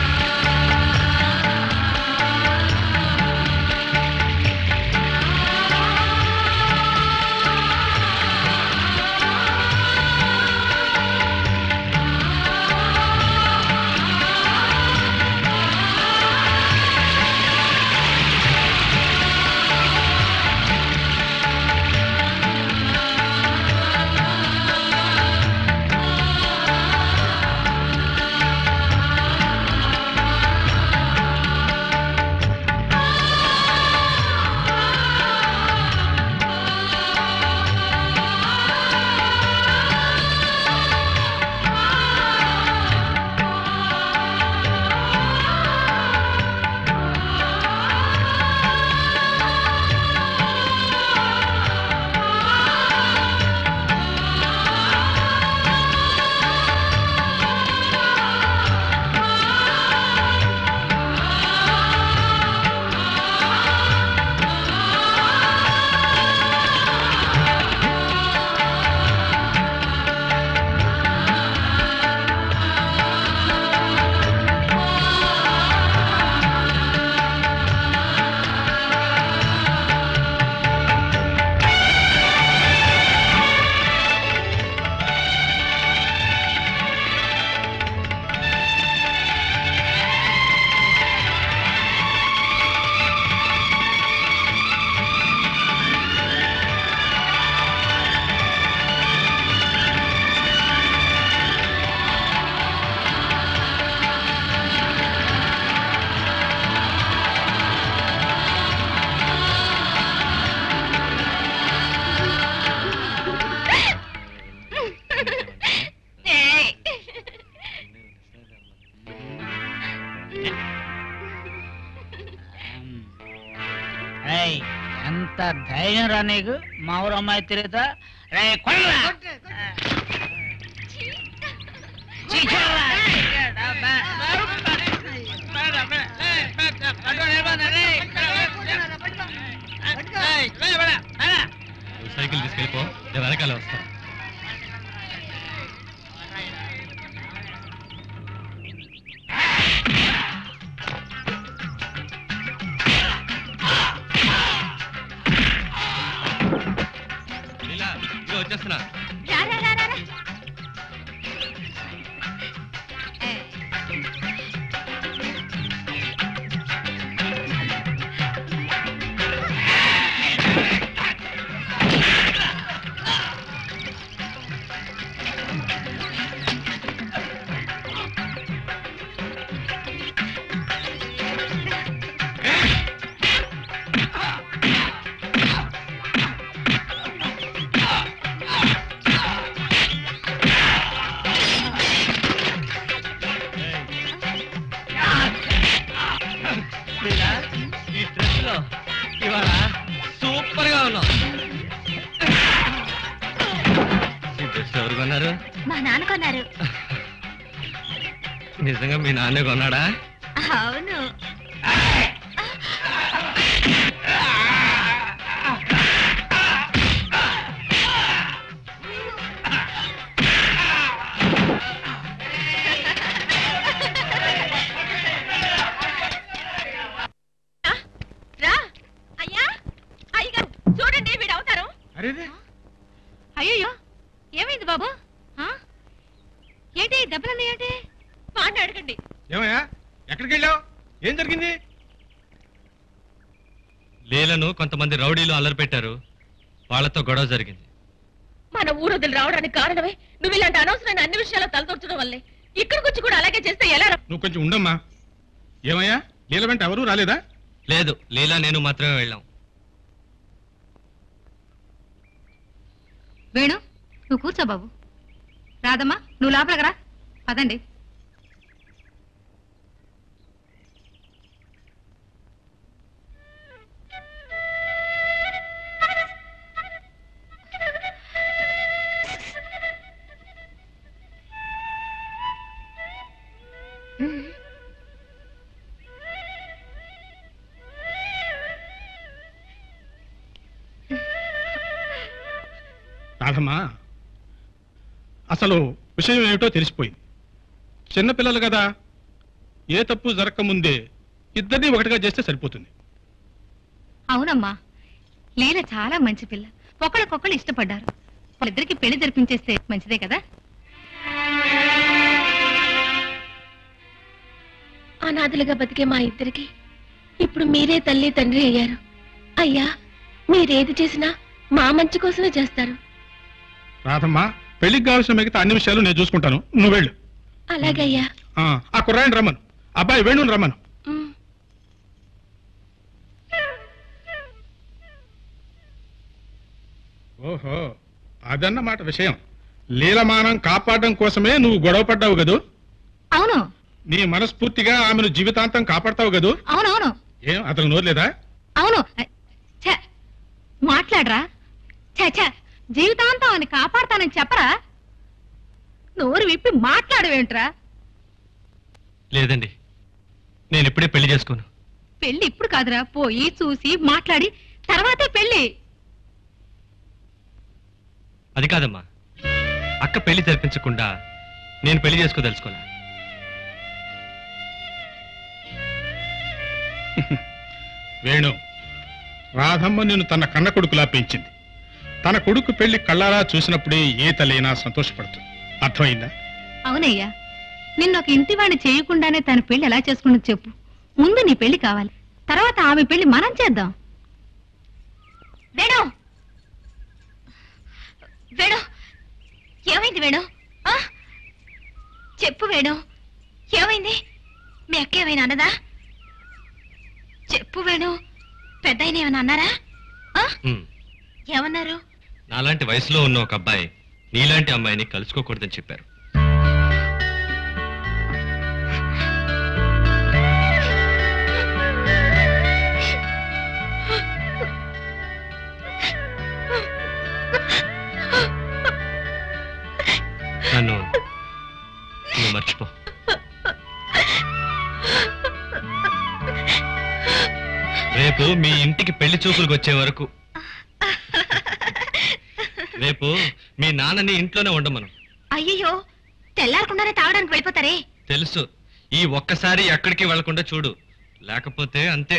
[SPEAKER 11] రేయ్, ఎంత ధైర్యం రా నీకు మా ఊరు అమ్మాయి తిరుగుతా రే కొడరా
[SPEAKER 3] నువ్వు సైకిల్ తీసుకెళ్ళిపో నేను వెనకాల వస్తాను లీలా, ఇదిగో వచ్చేస్తున్నా లీలా, ఈ డ్రెస్ లో ఇవాళ సూపర్ గా ఉన్నావు ఈ డ్రెస్ ఎవరు కొన్నారు
[SPEAKER 5] మా నాన్న కొన్నారు
[SPEAKER 3] నిజంగా మీ నాన్నే కొన్నాడా
[SPEAKER 5] అవును
[SPEAKER 2] రా అయ్యా అయ్యగారు చూడండి వీడు అవుతారు
[SPEAKER 16] అరేరే
[SPEAKER 18] అయ్యో ఏమైంది బాబు ఆ? ఏంటి దెబ్బలన్నీ ఏంటి
[SPEAKER 2] వాడిని అడగండి
[SPEAKER 16] ఏమయ్యా ఎక్కడికి వెళ్ళావు ఏం జరిగింది
[SPEAKER 3] లీలను కొంతమంది రౌడీలు అల్లరి పెట్టారు వాళ్ళతో గొడవ జరిగింది
[SPEAKER 2] మన ఊరు వదిలి రావడానికి కారణమే నువ్వు ఇలాంటి అనవసరమైన అన్ని విషయాలు తలదొచ్చడం వల్లే ఇక్కడికి వచ్చి కూడా అలాగే చేస్తే ఎలా రా?
[SPEAKER 16] నువ్వు కొంచెం ఉండమ్మా ఏమయ్యా లీల వెంట ఎవరూ రాలేదా
[SPEAKER 3] లేదు లీలా నేను మాత్రమే వెళ్ళాం
[SPEAKER 18] వేణు నువ్వు కూర్చో బాబు రాదమ్మా నువ్వు లోపలికి రా పదండి
[SPEAKER 16] రాధమ్మా అసలు విషయం ఏమిటో తెలిసిపోయింది చిన్నపిల్లలు కదా ఏ తప్పు జరగకముందే ఇద్దరిని ఒకటిగా చేస్తే సరిపోతుంది
[SPEAKER 18] అవునమ్మా లీల చాలా మంచి పిల్ల ఒకళ్ళకొకళ్ళు ఇష్టపడ్డారు వాళ్ళిద్దరికి పెళ్లి జరిపించేస్తే మంచిదే కదా
[SPEAKER 2] అనాథలుగా బతికే మా ఇద్దరికి ఇప్పుడు మీరే తల్లి తండ్రి అయ్యారు అయ్యా మీరేది చేసినా మా మంచి కోసమే చేస్తారు
[SPEAKER 16] రాధమ్మా పెళ్లికి కావాల్సిన మిగతా అన్ని విషయాలు నేను చూసుకుంటాను నువ్వు వెళ్ళు
[SPEAKER 2] అలాగయ్యా
[SPEAKER 16] ఆ, ఆ కుర్రాయిని రమ్మను అబ్బాయి వేణుని రమ్మను
[SPEAKER 2] ఉమ్.
[SPEAKER 16] ఓహో అదన్నమాట విషయం లీలమానం కాపాడడం కోసమే నువ్వు గొడవ పడ్డావు కదూ
[SPEAKER 18] అవును
[SPEAKER 16] నీ మనస్ఫూర్తిగా ఆమెను జీవితాంతం కాపాడతావు కదూ
[SPEAKER 18] అవునవును
[SPEAKER 16] ఏం అతను నోర్లేదా
[SPEAKER 18] అవును ఛ, మాట్లాడరా ఛ, ఛ, జీవితాంతం అని కాపాడతానని చెప్పరా నోరు విప్పి మాట్లాడవేంట్రా
[SPEAKER 3] లేదండి నేను ఇప్పుడే పెళ్లి చేసుకోను
[SPEAKER 18] పెళ్లి ఇప్పుడు కాదురా పోయి చూసి మాట్లాడి తర్వాతే పెళ్లి
[SPEAKER 3] అది కాదమ్మా అక్క పెళ్లి జరిపించకుండా నేను పెళ్లి చేసుకోదలుచుకోలే
[SPEAKER 16] వేణు రాధమ్మ నిన్ను తన కన్న కొడుకులా పెంచింది తన కొడుకు పెళ్లి కళ్ళారా చూసినప్పుడే ఏ తల్లైనా సంతోషపడుతుంది అర్థమైందా
[SPEAKER 18] అవునయ్యా నిన్న ఒక ఇంటి వాడిని చేయకుండానే తన పెళ్లి ఎలా చేసుకున్నది చెప్పు ముందు నీ పెళ్లి కావాలి తర్వాత ఆమె పెళ్లి మనం చేద్దాం
[SPEAKER 5] వేణు వేణు ఏమైంది వేణు ఆ? చెప్పు వేణు ఏమైంది మీ అక్క ఏమైనా అన్నదా చెప్పు వేణు పెద్ద ఏమైనా అన్నారా ఆ?
[SPEAKER 3] ఉమ్,
[SPEAKER 5] ఏమన్నారు
[SPEAKER 3] నాలాంటి వయసులో ఉన్న ఒక అబ్బాయి నీలాంటి అమ్మాయిని కలుసుకోకూడదని చెప్పారు రేపు మీ ఇంటికి పెళ్లి చూపులకు వచ్చే వరకు రేపు మీ నాన్నని ఇంట్లోనే ఉండమను
[SPEAKER 12] అయ్యయ్యో తెల్లారకుండానే తాగడానికి వెళ్ళిపోతారే
[SPEAKER 3] తెలుసు ఈ ఒక్కసారి ఎక్కడికి వెళ్లకుండా చూడు లేకపోతే అంతే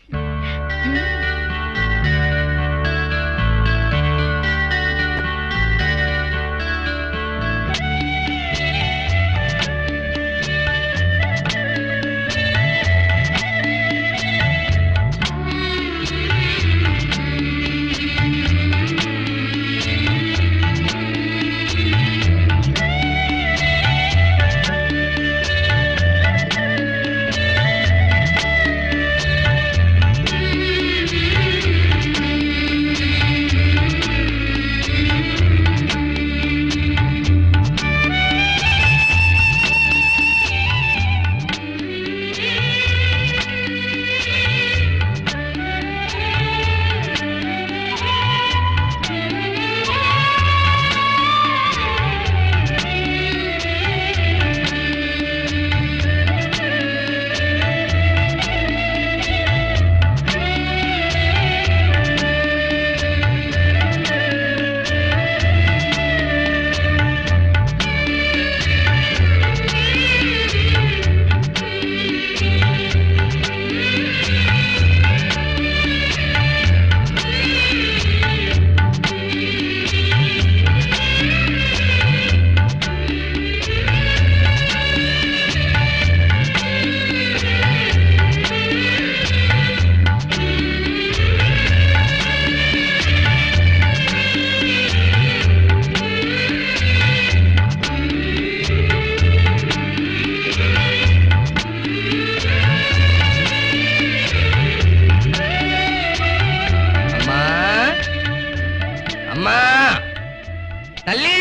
[SPEAKER 8] అమ్మా అమ్మా తల్లి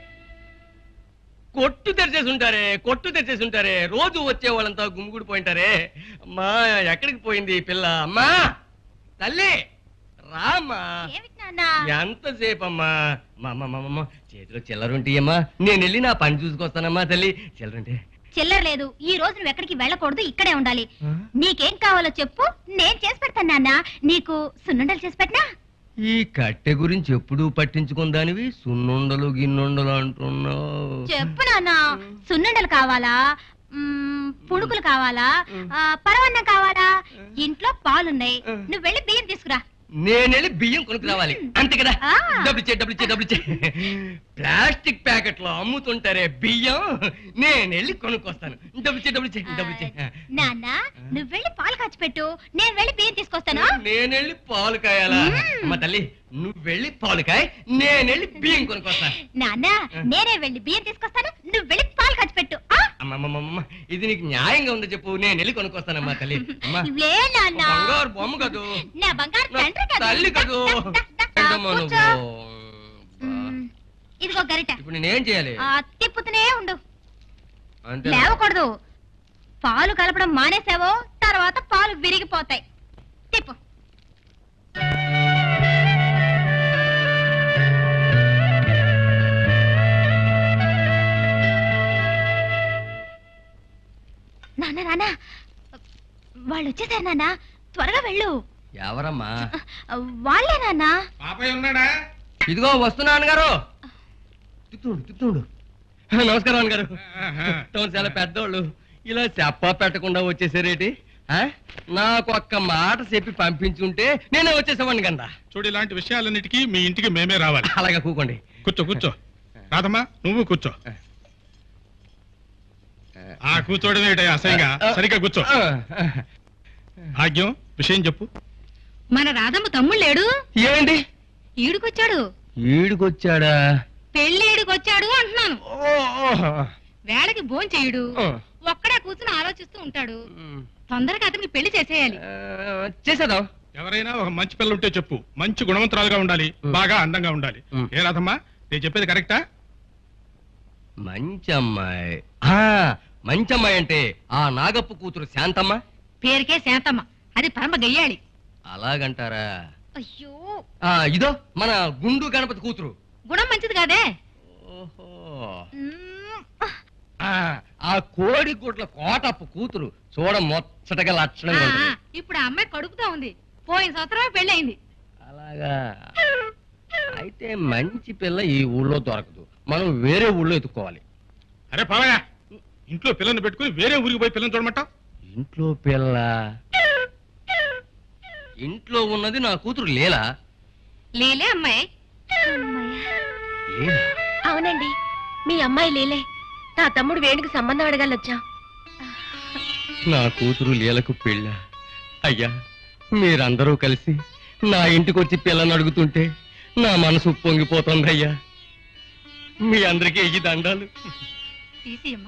[SPEAKER 8] కొట్టు తెరిచేసి ఉంటారే కొట్టు తెరిచేసి ఉంటారే రోజు వచ్చే వాళ్ళంతా గుమిగుడి పోయింటారే అమ్మా ఎక్కడికి పోయింది ఈ పిల్ల అమ్మా తల్లి రామ్మా ఎంతసేపు అమ్మా మా అమ్మ మా అమ్మ చేతిలో చిల్లరుంటాయమ్మా నేను వెళ్ళి నా పని చూసుకొస్తానమ్మా తల్లి చిల్లరుంటే
[SPEAKER 5] చిల్లర లేదు ఈ రోజు నువ్వు ఎక్కడికి వెళ్ళకూడదు ఇక్కడే ఉండాలి నీకేం కావాలో చెప్పు నేను చేసి పెడతాను నాన్న నీకు సున్నుండలు చేసి పెట్టినా
[SPEAKER 8] ఈ కట్టె గురించి ఎప్పుడూ పట్టించుకుందానివి సున్నుండలు గిన్నుండలు అంటున్నావు
[SPEAKER 5] చెప్పు నాన్న సున్నుండలు కావాలా మ్మ్, పుణుకులు కావాలా ఆ, పరవన్నం కావాలా ఇంట్లో పాలున్నాయి నువ్వు వెళ్ళి బియ్యం తీసుకురా
[SPEAKER 8] నేను వెళ్ళి బియ్యం కొనుక్కు రావాలి అంతే కదా
[SPEAKER 5] ఆ.
[SPEAKER 8] డబ్బులు ఇచ్చే డబ్బులు ఇచ్చే డబ్బులు ఇచ్చే ప్లాస్టిక్ ప్యాకెట్ లో అమ్ముతుంటారే బియ్యం నేను వెళ్ళి కొనుక్కొస్తాను డబ్బులు ఇచ్చే డబ్బులు ఇచ్చే డబ్బులు ఇచ్చే
[SPEAKER 5] నాన్న నువ్వు వెళ్ళి పాలు కాచి పెట్టు నేను వెళ్ళి బియ్యం తీసుకొస్తాను
[SPEAKER 8] నేను వెళ్ళి పాలు కాయాలా అమ్మ తల్లి నువ్వు వెళ్ళి పాలు కాయ నేను వెళ్ళి బియ్యం కొనుక్కొస్తాను
[SPEAKER 5] నాన్న నేనే వెళ్ళి బియ్యం తీసుకొస్తాను నువ్వు వెళ్ళి పాలు కాచి పెట్టు ఆ?
[SPEAKER 8] అమ్మమ్మమ్మ ఇది నీకు న్యాయంగా ఉందో చెప్పు నేను వెళ్ళి కొనుక్కొస్తానమ్మా తల్లి అమ్మా
[SPEAKER 5] లే నాన్న
[SPEAKER 8] బంగారు బొమ్మ కదూ
[SPEAKER 5] నా బంగారు తండ్రి కదా
[SPEAKER 8] తల్లి కదూ ఏంటమ్మా
[SPEAKER 5] కూర్చో.
[SPEAKER 8] నువ్వు
[SPEAKER 5] మ్మ్. ఇదిగో గరిట
[SPEAKER 8] ఇప్పుడు నేనేం చేయాలి
[SPEAKER 5] ఆ, తిప్పుతూనే ఉండు
[SPEAKER 8] అంతే
[SPEAKER 5] లేవకూడదు పాలు కలపడం మానేసావో తర్వాత పాలు విరిగిపోతాయి తిప్పు నాన్న నాన్న వాళ్ళు వచ్చేసారు నాన్న త్వరగా వెళ్ళు
[SPEAKER 8] ఎవరమ్మా
[SPEAKER 5] వాళ్ళే నాన్న
[SPEAKER 16] పాపయ్య ఉన్నాడా
[SPEAKER 8] ఇదిగో వస్తున్నాను గారు తిప్పుతుండు తిప్పుతుండు నమస్కారం అన్నగారు తమరు చాలా పెద్దోళ్ళు ఇలా చెప్పా పెట్టకుండా వచ్చేసారేటి ఆ? నాకు ఒక్క మాట చెప్పి పంపించుంటే నేనే వచ్చేసేవాడిని కదా
[SPEAKER 16] చూడు ఇలాంటి విషయాలన్నిటికీ మీ ఇంటికి మేమే రావాలి
[SPEAKER 8] అలాగే కూకోండి
[SPEAKER 16] కూర్చో కూర్చో రాదమ్మా నువ్వు కూర్చో ఆ కూర్చోవడం ఏంటి అసహ్యంగా సరిగ్గా కూర్చో భాగ్యం విషయం చెప్పు
[SPEAKER 18] మన రాధమ్మ తమ్ముడు లేడు
[SPEAKER 8] ఏంటి
[SPEAKER 18] ఈడుకొచ్చాడు
[SPEAKER 8] ఈడుకొచ్చాడా
[SPEAKER 18] పెళ్లి ఈడుకొచ్చాడు అంటున్నాను వేళకి భోం చేయుడు ఒక్కడే కూర్చుని ఆలోచిస్తూ ఉంటాడు తొందరగా అతనికి పెళ్లి చేసేయాలి
[SPEAKER 8] చేసేద్దాం
[SPEAKER 16] ఎవరైనా ఒక మంచి పిల్ల ఉంటే చెప్పు మంచి గుణవంతురాలుగా ఉండాలి బాగా అందంగా ఉండాలి ఏ రాదమ్మా నేను చెప్పేది కరెక్టా
[SPEAKER 8] మంచి అమ్మాయి ఆ, మంచి అమ్మాయి అంటే ఆ నాగప్ప కూతురు శాంతమ్మ
[SPEAKER 18] పేరుకే శాంతమ్మ అది పరమ గయ్యాళి
[SPEAKER 8] అలాగంటారా
[SPEAKER 5] అయ్యో
[SPEAKER 8] ఆ, ఇదో మన గుండు గణపతి కూతురు
[SPEAKER 18] గుణం మంచిది కాదే
[SPEAKER 8] ఆ, ఆ కోడి గుడ్ల కోటప్ప కూతురు చూడ మొచ్చటగా
[SPEAKER 18] ఆ,
[SPEAKER 8] లక్షణంగా ఉంటుంది
[SPEAKER 18] ఇప్పుడు ఆ అమ్మాయి కడుపుతా ఉంది పోయిన సంవత్సరమే పెళ్ళయింది
[SPEAKER 8] అలాగా అయితే మంచి పిల్ల ఈ ఊళ్ళో దొరకదు మనం వేరే ఊళ్ళో ఎత్తుకోవాలి
[SPEAKER 16] అరే పావయ్య ఇంట్లో పిల్లని పెట్టుకుని వేరే ఊరికి పోయి పిల్లని చూడమంటావు
[SPEAKER 8] ఇంట్లో పిల్ల ఇంట్లో ఉన్నది నా కూతురు లేలా
[SPEAKER 18] లేలే అమ్మాయి
[SPEAKER 8] లేలా
[SPEAKER 2] అవునండి మీ అమ్మాయి లేలే నా తమ్ముడు వేణుకి సంబంధం అడగాలొచ్చాం
[SPEAKER 8] నా కూతురు లీలకు పెళ్ళ అయ్యా మీరందరూ కలిసి నా ఇంటికి వచ్చి పిల్లని అడుగుతుంటే నా మనసు పొంగిపోతుంది అయ్యా మీ అందరికీ ఎయ్యి దండాలు
[SPEAKER 18] తీసి అమ్మా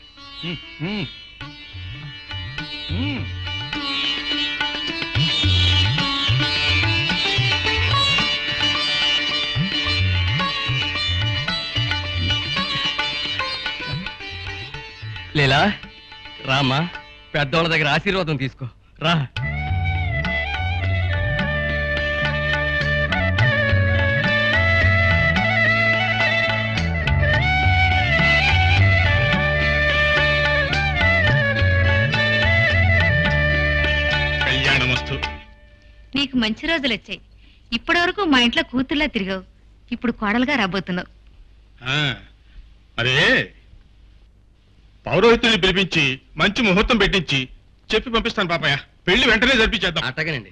[SPEAKER 8] లేలా రామా పెద్దోళ్ళ దగ్గర ఆశీర్వాదం తీసుకో రా
[SPEAKER 16] కళ్యాణమస్తు
[SPEAKER 18] నీకు మంచి రోజులు వచ్చాయి ఇప్పటి వరకు మా ఇంట్లో కూతుర్లా తిరిగావు ఇప్పుడు కోడలుగా రాబోతున్నావు
[SPEAKER 16] ఆ, అరే పౌరోహితుని పిలిపించి మంచి ముహూర్తం పెట్టించి చెప్పి పంపిస్తాను పాపయ్య పెళ్లి వెంటనే జరిపించేద్దాం
[SPEAKER 8] అట్టగనండి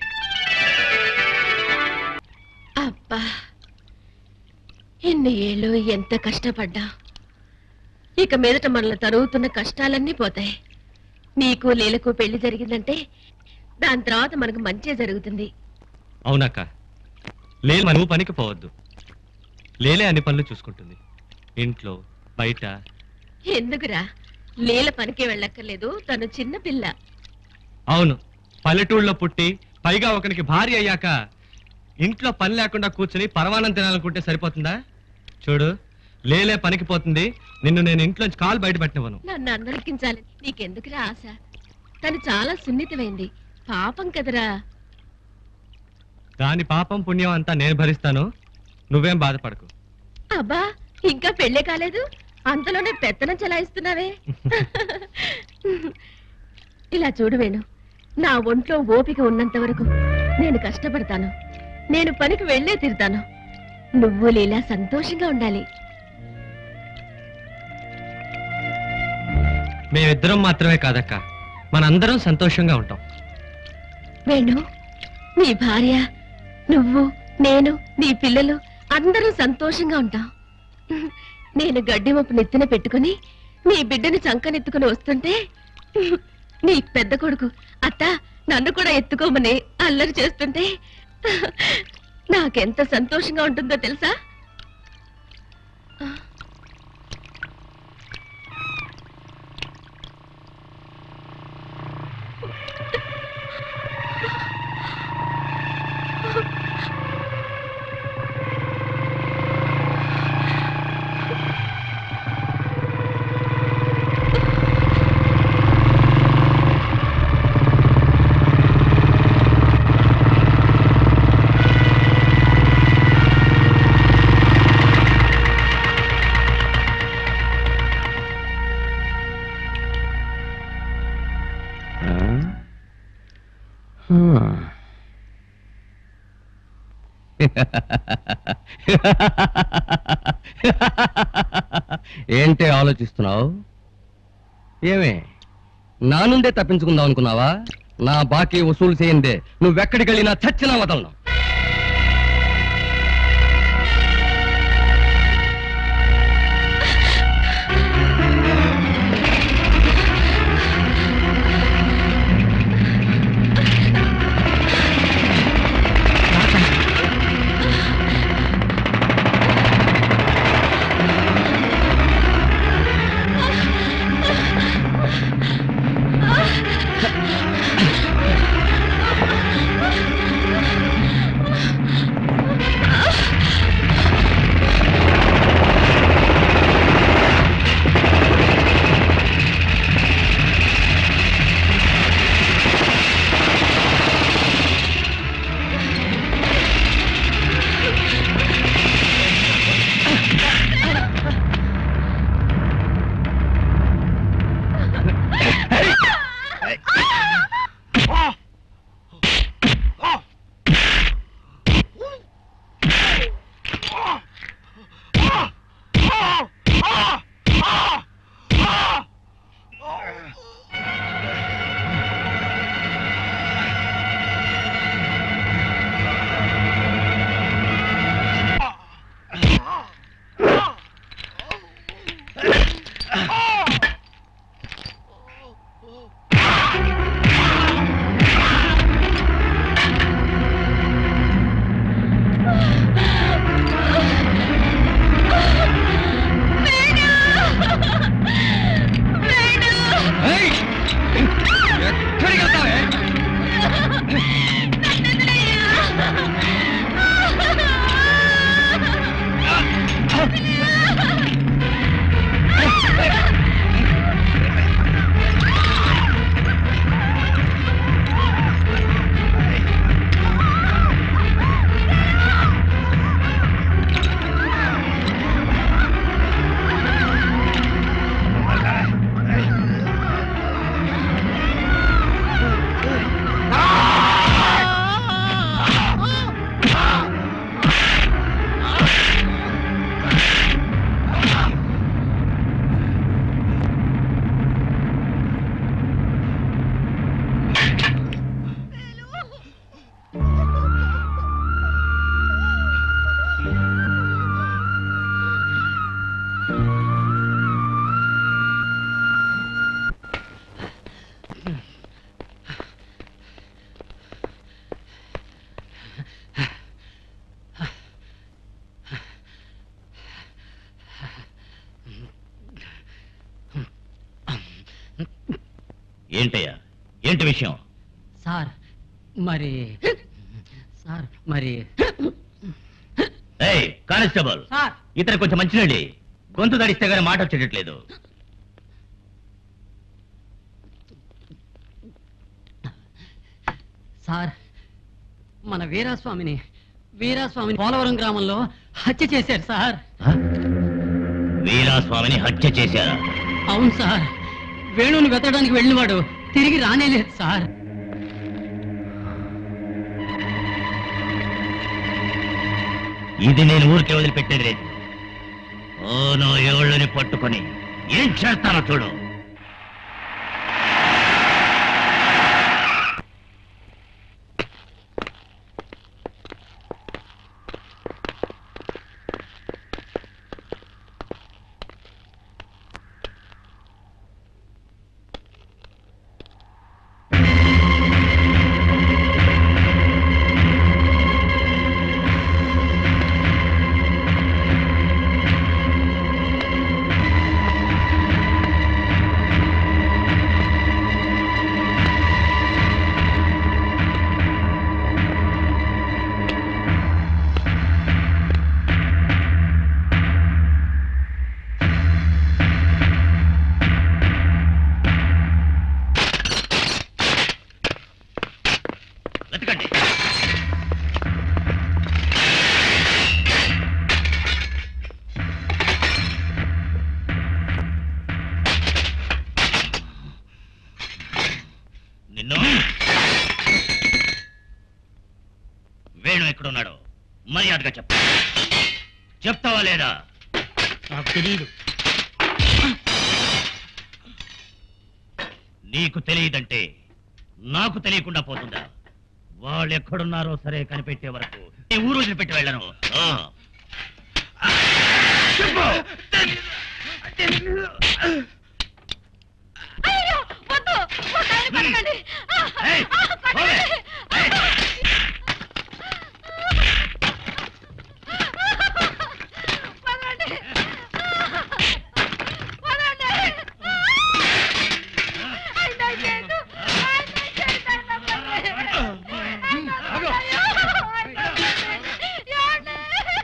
[SPEAKER 2] అబ్బా ఇన్ని ఏళ్ళు ఎంత కష్టపడ్డా ఇక మీదట మనల్ని తరుగుతున్న కష్టాలన్నీ పోతాయి నీకు లీలకు పెళ్లి జరిగిందంటే దాని తర్వాత మనకు మంచి జరుగుతుంది
[SPEAKER 3] అవునక్క లేలు నువ్వు పనికి పోవద్దు లేలే అన్ని పనులు చూసుకుంటుంది ఇంట్లో బయట
[SPEAKER 2] ఎందుకురా లీల పనికి వెళ్ళక్కర్లేదు తను చిన్న పిల్ల
[SPEAKER 3] అవును పల్లెటూళ్ళలో పుట్టి పైగా ఒకనికి భార్య అయ్యాక ఇంట్లో పని లేకుండా కూర్చుని పరమానం తినాలనుకుంటే సరిపోతుందా చూడు లేలే పనికి పోతుంది నిన్ను నేను ఇంట్లోంచి కాలు బయట పెట్టనివ్వను
[SPEAKER 2] నన్ను అందరికించాలని నీకెందుకురా ఆశ తను చాలా సున్నితమైంది పాపం కదరా
[SPEAKER 3] దాని పాపం పుణ్యం అంతా నేను భరిస్తాను నువ్వేం బాధపడకు
[SPEAKER 2] అబ్బా ఇంకా పెళ్ళే కాలేదు అంతలోనే పెత్తనం చెలాయిస్తున్నావే ఇలా చూడు వేణు నా ఒంట్లో ఓపిక ఉన్నంత వరకు నేను కష్టపడతాను నేను పనికి వెళ్ళే తీరుతాను నువ్వు లీలా సంతోషంగా ఉండాలి
[SPEAKER 3] మేమిద్దరం మాత్రమే కాదక్క మనందరం సంతోషంగా ఉంటాం
[SPEAKER 2] వేణు నీ భార్య నువ్వు నేను నీ పిల్లలు అందరూ సంతోషంగా ఉంటాం నేను గడ్డి మొప్పు నెత్తిన పెట్టుకుని నీ బిడ్డని చంకనెత్తుకుని వస్తుంటే నీ పెద్ద కొడుకు అత్త నన్ను కూడా ఎత్తుకోమని అల్లరి చేస్తుంటే నాకెంత సంతోషంగా ఉంటుందో తెలుసా
[SPEAKER 8] ఏంటి ఆలోచిస్తున్నావు ఏమే నా నుండే తప్పించుకుందాం అనుకున్నావా నా బాకీ వసూలు చేయందే నువ్వెక్కడికి వెళ్ళినా చచ్చినా వదలను
[SPEAKER 2] ఆ
[SPEAKER 9] ఏంటయ్యా ఏంటి విషయం
[SPEAKER 10] సార్ మరి సార్ మరి
[SPEAKER 9] ఏయ్ కానిస్టేబుల్
[SPEAKER 10] సార్
[SPEAKER 9] ఇతను కొంచెం మంచినీళ్ళి గొంతు తడిస్తే గానీ మాట వచ్చేటట్లేదు
[SPEAKER 10] సార్ మన వీరాస్వామిని వీరాస్వామిని పోలవరం గ్రామంలో హత్య చేశారు సార్
[SPEAKER 9] వీరాస్వామిని హత్య చేశారా
[SPEAKER 10] అవును సార్ వేణుని వెతకడానికి వెళ్ళినవాడు తిరిగి రానేలేదు సార్
[SPEAKER 9] ఇది నేను ఊరికే వదిలిపెట్టేది లేదు ఓ నో ఎవళ్ళని పట్టుకొని ఏం చేస్తానో చూడు వెతకండి నిన్ను వేణు ఎక్కడున్నాడు మర్యాదగా చెప్పు చెప్తావా లేదా
[SPEAKER 16] నాకు తెలియదు
[SPEAKER 9] నీకు తెలియదంటే నాకు తెలియకుండా పోతుందా వాళ్ళు ఎక్కడున్నారో సరే కనిపెట్టే వరకు ఈ ఊరు వదిలిపెట్టి వెళ్ళను ఆ. చెప్పు.
[SPEAKER 5] అయ్యో వద్దు వద్దు, ఆయన పడకండి. ఆ, ఆ, పడకండి. పదండి. పదండి. ఆయన చేయొద్దు. ఆయన చేయొద్దు, ఆయన పడండి. ఆయన అయ్యో, ఆయన పడండి. ఏమండి?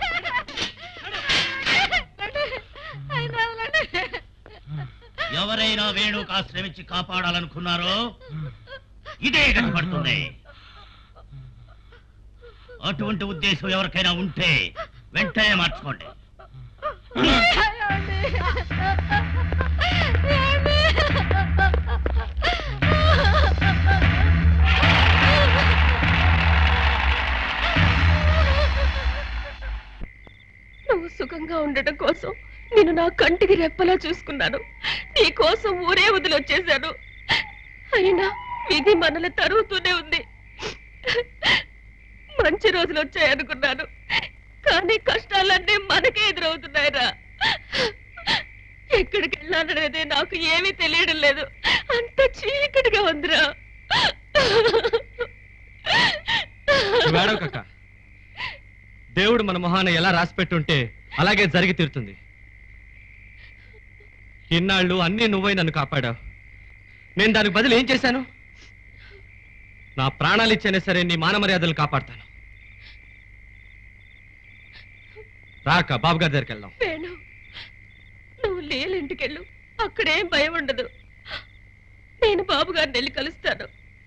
[SPEAKER 5] ఆయన వదలండి.
[SPEAKER 9] ఎవరైనా వేణుకు ఆశ్రమించి కాపాడాలనుకున్నారో ఇదే కనపడుతుంది అటువంటి ఉద్దేశం ఎవరికైనా ఉంటే వెంటనే మార్చుకోండి
[SPEAKER 2] నువ్వు సుఖంగా ఉండటం కోసం నేను నా కంటికి రెప్పలా చూసుకున్నాను నీ కోసం ఊరే వదిలొచ్చేశాను అయినా విధి మనల తరుగుతూనే ఉంది మంచి రోజులు వచ్చాయనుకున్నాను కానీ కష్టాలన్నీ మనకే ఎదురవుతున్నాయిరా ఎక్కడికి వెళ్ళాలనేది నాకు ఏమీ తెలియడం లేదు అంత చీకటిగా ఉందిరా
[SPEAKER 3] వేడవ కక్క దేవుడు మన మొహాన ఎలా రాసి పెట్టుంటే అలాగే జరిగి తీరుతుంది ఇన్నాళ్ళు అన్నీ నువ్వై నన్ను కాపాడావు నేను దానికి బదులు ఏం చేశాను నా ప్రాణాలు ఇచ్చైనా సరే నీ మాన మర్యాదలు కాపాడతాను రాక బాబు గారి దగ్గరికి వెళ్దాం
[SPEAKER 2] వేణు నువ్వు లేలింటికెళ్ళు అక్కడేం భయం ఉండదు నేను బాబు గారిని వెళ్ళి కలుస్తాను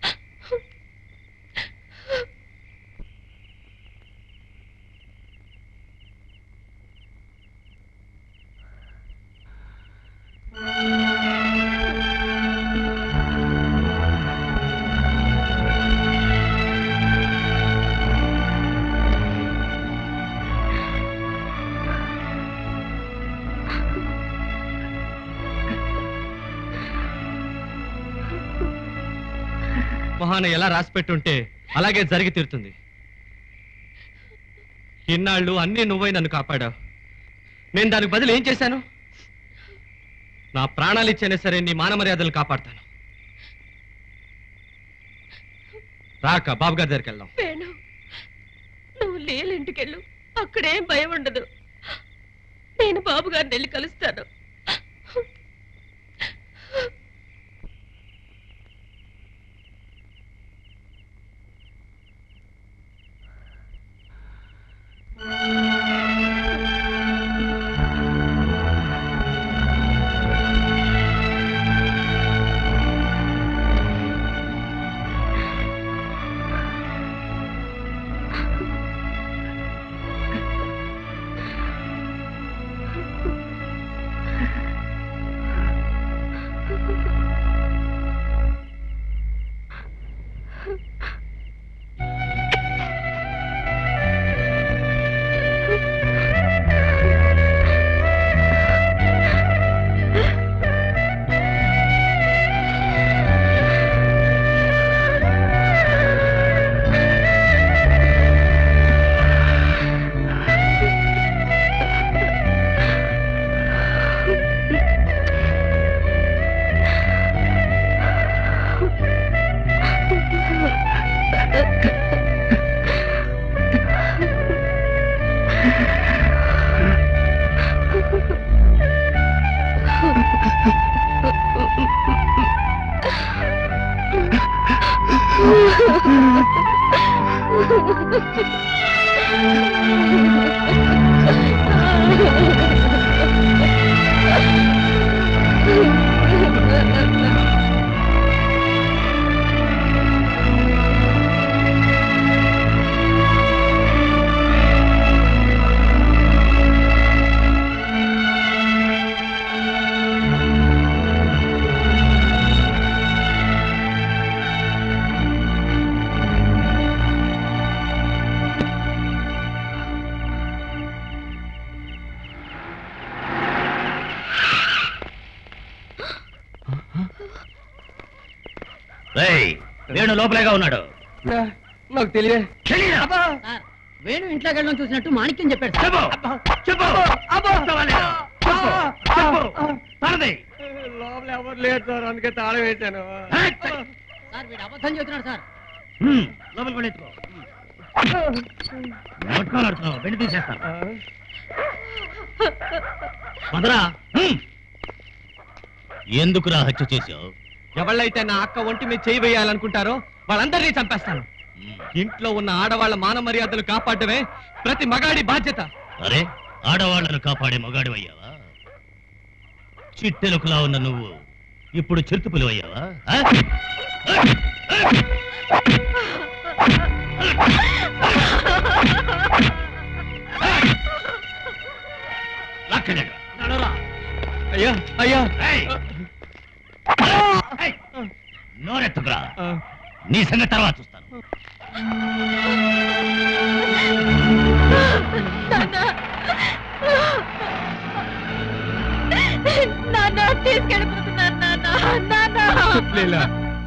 [SPEAKER 3] మొహాన ఎలా రాసి పెట్టుంటే అలాగే జరిగి తీరుతుంది ఇన్నాళ్ళు అన్నీ నువ్వై నన్ను కాపాడావు నేను దానికి బదులు ఏం చేశాను నా ప్రాణాలు ఇచ్చైనా సరే నీ మాన మర్యాదలు కాపాడతాను రాక బాబు గారి దగ్గరికి వెళ్దాం
[SPEAKER 2] వేణు నువ్వు లేలింటికెళ్ళు అక్కడేం భయం ఉండదు నేను బాబు గారిని వెళ్ళి కలుస్తాను
[SPEAKER 9] రేయ్, వేణు లోపలేగా ఉన్నాడు
[SPEAKER 17] నాకు తెలియదు
[SPEAKER 10] వేణు ఇంట్లోకి వెళ్ళడం చూసినట్టు మాణిక్యం చెప్పాడు
[SPEAKER 9] చెప్పు
[SPEAKER 17] లోపల ఎవరు లేరు సార్ అందుకే తాళం వేశాను
[SPEAKER 10] సార్ వీడు అబద్ధం చెబుతున్నాడు సార్
[SPEAKER 9] హ్మ్, లోపలికి వెళ్ళి ఎత్తుకో నోట్కోలాడుతున్నావు వెండి తీసేస్తాను మదరా హ్మ్. ఎందుకురా హత్య చేశావు
[SPEAKER 3] ఎవళ్ళైతే నా అక్క ఒంటి మీద చేయి వేయాలనుకుంటారో వాళ్ళందరినీ చంపేస్తాను ఇంట్లో ఉన్న ఆడవాళ్ళ మాన మర్యాదలు కాపాడమే ప్రతి మగాడి బాధ్యత
[SPEAKER 9] అరే ఆడవాళ్లను కాపాడే మగాడివయ్యావా చిట్టెలుకులా ఉన్న నువ్వు ఇప్పుడు చిరుతుపులు అయ్యావా ఆ? లాక్కెళ్ళండి.
[SPEAKER 3] అయ్యా అయ్యా
[SPEAKER 9] ఏయ్! ఏయ్! నోరెత్తుకురా నీ సంగతి తర్వాత చూస్తాను
[SPEAKER 2] నాన్న తీసుకెళ్ళిపోతున్నారు నాన్న నాన్న
[SPEAKER 3] లీలా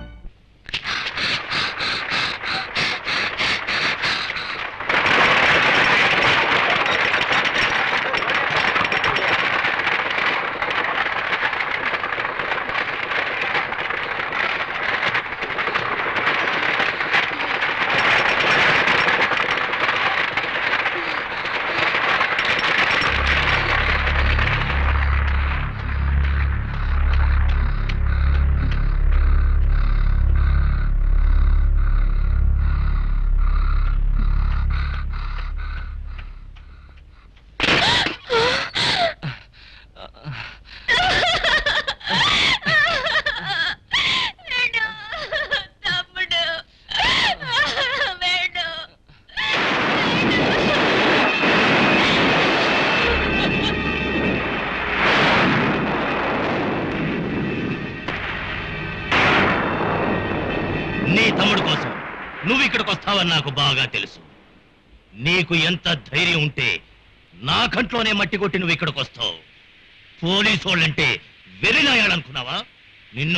[SPEAKER 9] నీ తమ్ముడు కోసం నువ్వు ఇక్కడికి వస్తావని నాకు బాగా తెలుసు నీకు ఎంత ధైర్యం ఉంటే నా కంట్లోనే మట్టి కొట్టి నువ్వు ఇక్కడికి వస్తావు పోలీసు వాళ్ళంటే వెరినాయాలనుకున్నావా నిన్ను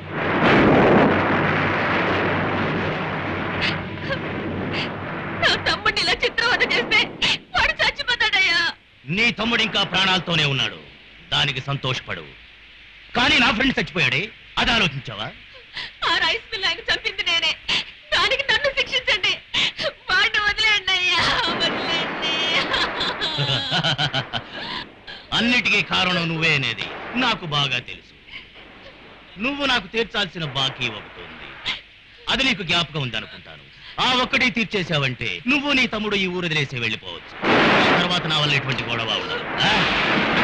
[SPEAKER 2] నా తమ్ముడిని ఇలా చిత్రవద చేస్తే వాడు చచ్చిపోతాడయ్యా
[SPEAKER 9] నీ తమ్ముడు ఇంకా ప్రాణాలతోనే ఉన్నాడు దానికి సంతోషపడు కానీ నా ఫ్రెండ్ చచ్చిపోయాడే అది ఆలోచించావా
[SPEAKER 2] ఆ రైస్ మిల్ ఆయన చంపింది నేనే దానికి నన్ను శిక్షించండి వాడిని వదిలేండి అయ్యా వదిలేండి
[SPEAKER 9] అన్నిటికీ కారణం నువ్వే అనేది నాకు బాగా తెలుసు నువ్వు నాకు తీర్చాల్సిన బాకీ ఒకటి ఉంది అది నీకు జ్ఞాపకం ఉందనుకుంటాను ఆ ఒక్కటి తీర్చేసావంటే నువ్వు నీ తమ్ముడు ఈ ఊరు వదిలేసి వెళ్ళిపోవచ్చు ఆ తర్వాత నా వల్ల ఎటువంటి గొడవ ఉండదు ఆ?